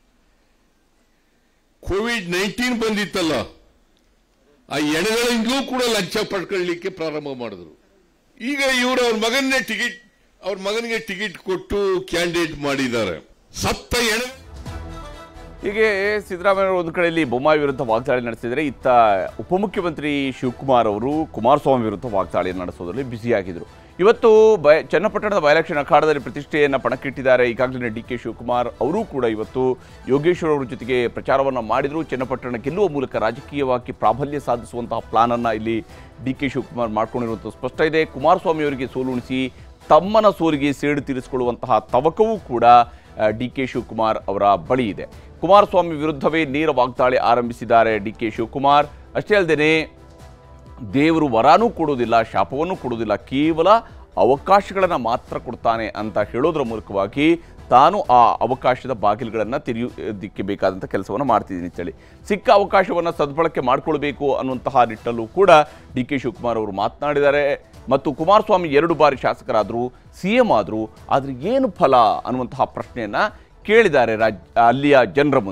Speaker 9: ಕೋವಿಡ್ ನೈನ್ಟೀನ್ ಬಂದಿತ್ತಲ್ಲ ಆ ಎಣಗಳಿಂದಲೂ ಕೂಡ ಲಂಚ ಪಡ್ಕೊಳ್ಳಿಕ್ಕೆ ಪ್ರಾರಂಭ ಮಾಡಿದ್ರು ಈಗ ಇವರು ಅವ್ರ ಮಗನ್ನೇ ಟಿಕೆಟ್ ಅವ್ರ ಮಗನಿಗೆ ಟಿಕೆಟ್ ಕೊಟ್ಟು ಕ್ಯಾಂಡಿಡೇಟ್ ಮಾಡಿದ್ದಾರೆ ಸತ್ತ ಎಣ
Speaker 1: ಹೀಗೆ ಸಿದ್ದರಾಮಯ್ಯ ಒಂದು ಕಡೆಯಲ್ಲಿ ಬೊಮ್ಮಾಯಿ ವಿರುದ್ಧ ವಾಗ್ದಾಳಿ ನಡೆಸಿದರೆ ಇತ್ತ ಉಪಮುಖ್ಯಮಂತ್ರಿ ಶಿವಕುಮಾರ್ ಅವರು ಕುಮಾರಸ್ವಾಮಿ ವಿರುದ್ಧ ವಾಗ್ದಾಳಿ ನಡೆಸೋದ್ರಲ್ಲಿ ಬ್ಯುಸಿಯಾಗಿದ್ದರು ಇವತ್ತು ಬಯ ಚನ್ನಪಟ್ಟಣದ ಬಯಲಕ್ಷಣ ಅಖಾಡದಲ್ಲಿ ಪ್ರತಿಷ್ಠೆಯನ್ನು ಪಣಕ್ಕಿಟ್ಟಿದ್ದಾರೆ ಈಗಾಗಲೇ ಡಿ ಕೆ ಶಿವಕುಮಾರ್ ಅವರೂ ಕೂಡ ಇವತ್ತು ಯೋಗೇಶ್ವರ್ ಅವರ ಜೊತೆಗೆ ಪ್ರಚಾರವನ್ನು ಮಾಡಿದರು ಚನ್ನಪಟ್ಟಣ ಗೆಲ್ಲುವ ಮೂಲಕ ರಾಜಕೀಯವಾಗಿ ಪ್ರಾಬಲ್ಯ ಸಾಧಿಸುವಂತಹ ಪ್ಲಾನನ್ನು ಇಲ್ಲಿ ಡಿ ಕೆ ಶಿವಕುಮಾರ್ ಮಾಡ್ಕೊಂಡಿರುವಂಥದ್ದು ಸ್ಪಷ್ಟ ಇದೆ ಕುಮಾರಸ್ವಾಮಿ ಅವರಿಗೆ ಸೋಲುಣಿಸಿ ತಮ್ಮನ ಸೋಲಿಗೆ ಸೇಡು ತೀರಿಸಿಕೊಳ್ಳುವಂತಹ ತವಕವೂ ಕೂಡ ಡಿ ಕೆ ಶಿವಕುಮಾರ್ ಅವರ ಬಳಿ ಇದೆ ಕುಮಾರಸ್ವಾಮಿ ವಿರುದ್ಧವೇ ನೇರ ವಾಗ್ದಾಳಿ ಆರಂಭಿಸಿದ್ದಾರೆ ಡಿ ಕೆ ಶಿವಕುಮಾರ್ ಅಷ್ಟೇ ಅಲ್ಲದೆ ದೇವರು ವರಾನೂ ಕೊಡೋದಿಲ್ಲ ಶಾಪವನ್ನು ಕೊಡೋದಿಲ್ಲ ಕೇವಲ ಅವಕಾಶಗಳನ್ನು ಮಾತ್ರ ಕೊಡ್ತಾನೆ ಅಂತ ಹೇಳೋದ್ರ ಮೂಲಕವಾಗಿ ತಾನು ಆ ಅವಕಾಶದ ಬಾಗಿಲುಗಳನ್ನು ತೆರೆಯೋದಕ್ಕೆ ಬೇಕಾದಂಥ ಕೆಲಸವನ್ನು ಮಾಡ್ತಿದ್ದೀನಿ ಅಂತೇಳಿ ಸಿಕ್ಕ ಅವಕಾಶವನ್ನು ಸದ್ಬಳಕೆ ಮಾಡಿಕೊಳ್ಬೇಕು ಅನ್ನುವಂತಹ ನಿಟ್ಟಲ್ಲೂ ಕೂಡ ಡಿ ಕೆ ಶಿವಕುಮಾರ್ ಅವರು ಮಾತನಾಡಿದ್ದಾರೆ ಮತ್ತು ಕುಮಾರಸ್ವಾಮಿ ಎರಡು ಬಾರಿ ಶಾಸಕರಾದರು ಸಿ ಎಂ ಆದರು ಆದರೆ ಏನು ಫಲ ಅನ್ನುವಂತಹ ಪ್ರಶ್ನೆಯನ್ನು ಕೇಳಿದ್ದಾರೆ ರಾಜ್ ಅಲ್ಲಿಯ ಜನರ ಮುಂದೆ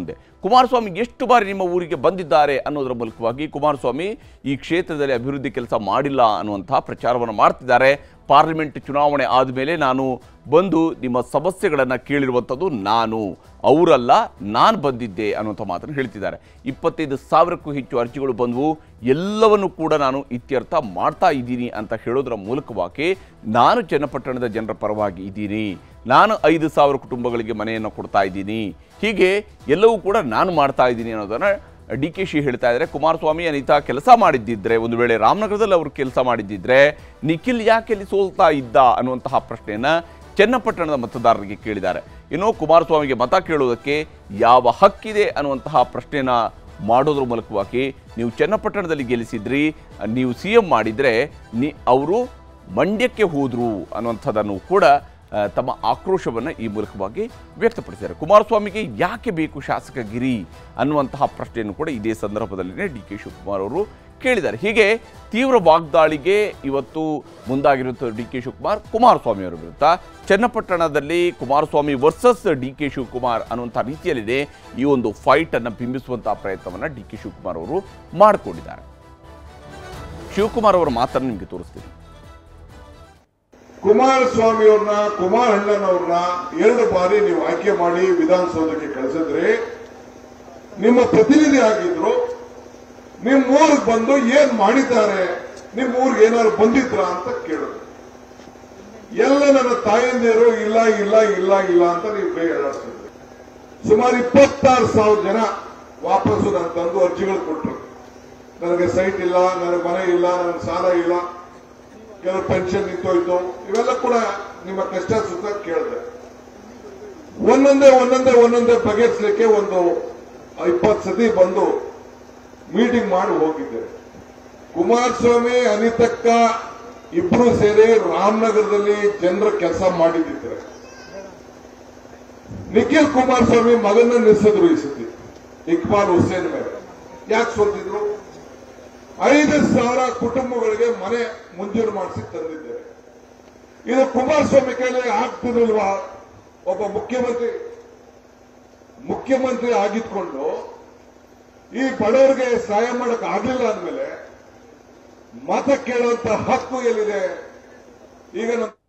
Speaker 1: ಕುಮಾರಸ್ವಾಮಿ ಎಷ್ಟು ಬಾರಿ ನಿಮ್ಮ ಊರಿಗೆ ಬಂದಿದ್ದಾರೆ ಅನ್ನೋದರ ಮೂಲಕವಾಗಿ ಕುಮಾರಸ್ವಾಮಿ ಈ ಕ್ಷೇತ್ರದಲ್ಲಿ ಅಭಿವೃದ್ಧಿ ಕೆಲಸ ಮಾಡಿಲ್ಲ ಅನ್ನುವಂತಹ ಪ್ರಚಾರವನ್ನು ಮಾಡ್ತಿದ್ದಾರೆ ಪಾರ್ಲಿಮೆಂಟ್ ಚುನಾವಣೆ ಆದಮೇಲೆ ನಾನು ಬಂದು ನಿಮ್ಮ ಸಮಸ್ಯೆಗಳನ್ನು ಕೇಳಿರುವಂಥದ್ದು ನಾನು ಅವರಲ್ಲ ನಾನು ಬಂದಿದ್ದೆ ಅನ್ನುವಂಥ ಮಾತನ್ನು ಹೇಳ್ತಿದ್ದಾರೆ ಇಪ್ಪತ್ತೈದು ಸಾವಿರಕ್ಕೂ ಹೆಚ್ಚು ಅರ್ಜಿಗಳು ಬಂದವು ಎಲ್ಲವನ್ನು ಕೂಡ ನಾನು ಇತ್ಯರ್ಥ ಮಾಡ್ತಾ ಇದ್ದೀನಿ ಅಂತ ಹೇಳೋದರ ಮೂಲಕವಾಗಿ ನಾನು ಚನ್ನಪಟ್ಟಣದ ಜನರ ಪರವಾಗಿ ಇದ್ದೀನಿ ನಾನು ಐದು ಸಾವಿರ ಕುಟುಂಬಗಳಿಗೆ ಮನೆಯನ್ನು ಕೊಡ್ತಾ ಇದ್ದೀನಿ ಹೀಗೆ ಎಲ್ಲವೂ ಕೂಡ ನಾನು ಮಾಡ್ತಾ ಇದ್ದೀನಿ ಅನ್ನೋದನ್ನು ಡಿ ಕೆ ಶಿ ಹೇಳ್ತಾ ಇದ್ದಾರೆ ಕುಮಾರಸ್ವಾಮಿ ಅನಿತಾ ಕೆಲಸ ಮಾಡಿದ್ದಿದ್ರೆ ಒಂದು ವೇಳೆ ರಾಮನಗರದಲ್ಲಿ ಅವರು ಕೆಲಸ ಮಾಡಿದ್ದಿದ್ರೆ ನಿಖಿಲ್ ಯಾಕೆ ಅಲ್ಲಿ ಸೋಲ್ತಾ ಇದ್ದ ಅನ್ನುವಂತಹ ಪ್ರಶ್ನೆಯನ್ನು ಚನ್ನಪಟ್ಟಣದ ಮತದಾರರಿಗೆ ಕೇಳಿದ್ದಾರೆ ಇನ್ನು ಕುಮಾರಸ್ವಾಮಿಗೆ ಮತ ಕೇಳುವುದಕ್ಕೆ ಯಾವ ಹಕ್ಕಿದೆ ಅನ್ನುವಂತಹ ಪ್ರಶ್ನೆನ ಮಾಡೋದ್ರ ಮೂಲಕವಾಗಿ ನೀವು ಚನ್ನಪಟ್ಟಣದಲ್ಲಿ ಗೆಲ್ಲಿಸಿದ್ರಿ ನೀವು ಸಿ ಎಂ ಮಾಡಿದರೆ ನಿ ಅವರು ಮಂಡ್ಯಕ್ಕೆ ಹೋದ್ರು ಅನ್ನುವಂಥದ್ದನ್ನು ಕೂಡ ಆ, ತಮ್ಮ ಆಕ್ರೋಶವನ್ನು ಈ ಮೂಲಕವಾಗಿ ವ್ಯಕ್ತಪಡಿಸಿದ್ದಾರೆ ಕುಮಾರಸ್ವಾಮಿಗೆ ಯಾಕೆ ಬೇಕು ಶಾಸಕಗಿರಿ ಅನ್ನುವಂತಹ ಪ್ರಶ್ನೆಯನ್ನು ಕೂಡ ಇದೇ ಸಂದರ್ಭದಲ್ಲಿನೇ ಡಿ ಕೆ ಶಿವಕುಮಾರ್ ಅವರು ಕೇಳಿದ್ದಾರೆ ಹೀಗೆ ತೀವ್ರ ವಾಗ್ದಾಳಿಗೆ ಇವತ್ತು ಮುಂದಾಗಿರುವಂಥ ಡಿ ಕೆ ಶಿವಕುಮಾರ್ ಕುಮಾರಸ್ವಾಮಿ ಅವರ ವಿರುದ್ಧ ಚನ್ನಪಟ್ಟಣದಲ್ಲಿ Kumaraswamy versus D K Shivakumar ಅನ್ನುವಂಥ ರೀತಿಯಲ್ಲಿದೆ ಈ ಒಂದು ಫೈಟ್ ಅನ್ನು ಬಿಂಬಿಸುವಂತಹ ಪ್ರಯತ್ನವನ್ನು ಡಿ ಕೆ ಶಿವಕುಮಾರ್ ಅವರು ಮಾಡಿಕೊಂಡಿದ್ದಾರೆ ಶಿವಕುಮಾರ್ ಅವರ ಮಾತನ್ನು ನಿಮಗೆ ತೋರಿಸ್ತೀನಿ
Speaker 4: ಕುಮಾರಸ್ವಾಮಿ ಅವ್ರನ್ನ ಕುಮಾರ್ ಅಣ್ಣನವ್ರನ್ನ ಎರಡು ಬಾರಿ ನೀವು ಆಯ್ಕೆ ಮಾಡಿ ವಿಧಾನಸೌಧಕ್ಕೆ ಕಳಿಸಿದ್ರೆ ನಿಮ್ಮ ಪ್ರತಿನಿಧಿ ಆಗಿದ್ರು ನಿಮ್ ಊರಿಗೆ ಬಂದು ಏನ್ ಮಾಡಿದ್ದಾರೆ ನಿಮ್ ಊರಿಗೆ ಏನಾದ್ರು ಬಂದಿದ್ರ ಅಂತ ಕೇಳಿದ್ರು ಎಲ್ಲ ನನ್ನ ತಾಯಂದಿರು ಇಲ್ಲ ಇಲ್ಲ ಇಲ್ಲ ಇಲ್ಲ ಅಂತ ನೀವು ಕೈ ಅಲ್ಲಾಡ್ಸಿದ್ರಿ ಸುಮಾರು ಇಪ್ಪತ್ತಾರು ಸಾವಿರ ಜನ ವಾಪಸ್ಸು ನಾನು ತಂದು ಅರ್ಜಿಗಳು ಕೊಟ್ಟರು ನನಗೆ ಸೈಟ್ ಇಲ್ಲ ನನಗೆ ಮನೆ ಇಲ್ಲ ನನಗೆ ಸಾಲ ಇಲ್ಲ ಕೆಲವು ಪೆನ್ಷನ್ ನಿಂತೋಯ್ತು ಇವೆಲ್ಲ ಕೂಡ ನಿಮ್ಮ ಕಷ್ಟ ಸುಖ ಕೇಳಿದೆ ಒಂದೊಂದೇ ಒಂದೊಂದೇ ಒಂದೊಂದೇ ಬಗೆಹರಿಸಲಿಕ್ಕೆ ಒಂದು ಇಪ್ಪತ್ತು ಸತಿ ಬಂದು ಮೀಟಿಂಗ್ ಮಾಡಿ ಹೋಗಿದ್ದೆ ಕುಮಾರಸ್ವಾಮಿ ಅನಿತಕ್ಕ ಇಬ್ರು ಸೇರಿ ರಾಮನಗರದಲ್ಲಿ ಜನರ ಕೆಲಸ ಮಾಡಿದ್ದಿದ್ರೆ ನಿಖಿಲ್ ಕುಮಾರಸ್ವಾಮಿ ಮಗನ ನಿಲ್ಲಿಸಿದ್ರು ಈ ಸತಿ ಇಕ್ಬಾಲ್ ಹುಸೇನ್ ಮೇಲೆ ಯಾಕೆ ಸೋತಿದ್ರು ಐದು ಸಾವಿರ ಕುಟುಂಬಗಳಿಗೆ ಮನೆ ಮಂಜೂರು ಮಾಡಿಸಿ ತಂದಿದ್ದೇವೆ ಇದು ಕುಮಾರಸ್ವಾಮಿ ಕೈಲಿ ಆಗ್ತಿರಲ್ವಾ ಒಬ್ಬ ಮುಖ್ಯಮಂತ್ರಿ ಮುಖ್ಯಮಂತ್ರಿ ಆಗಿದ್ಕೊಂಡು ಈ ಬಡವರಿಗೆ ಸಹಾಯ ಮಾಡಕ್ ಆಗ್ಲಿಲ್ಲ ಅಂದ್ಮೇಲೆ ಮತ ಕೇಳುವಂತ ಹಕ್ಕು ಎಲ್ಲಿದೆ ಈಗ ನಮ್ಮ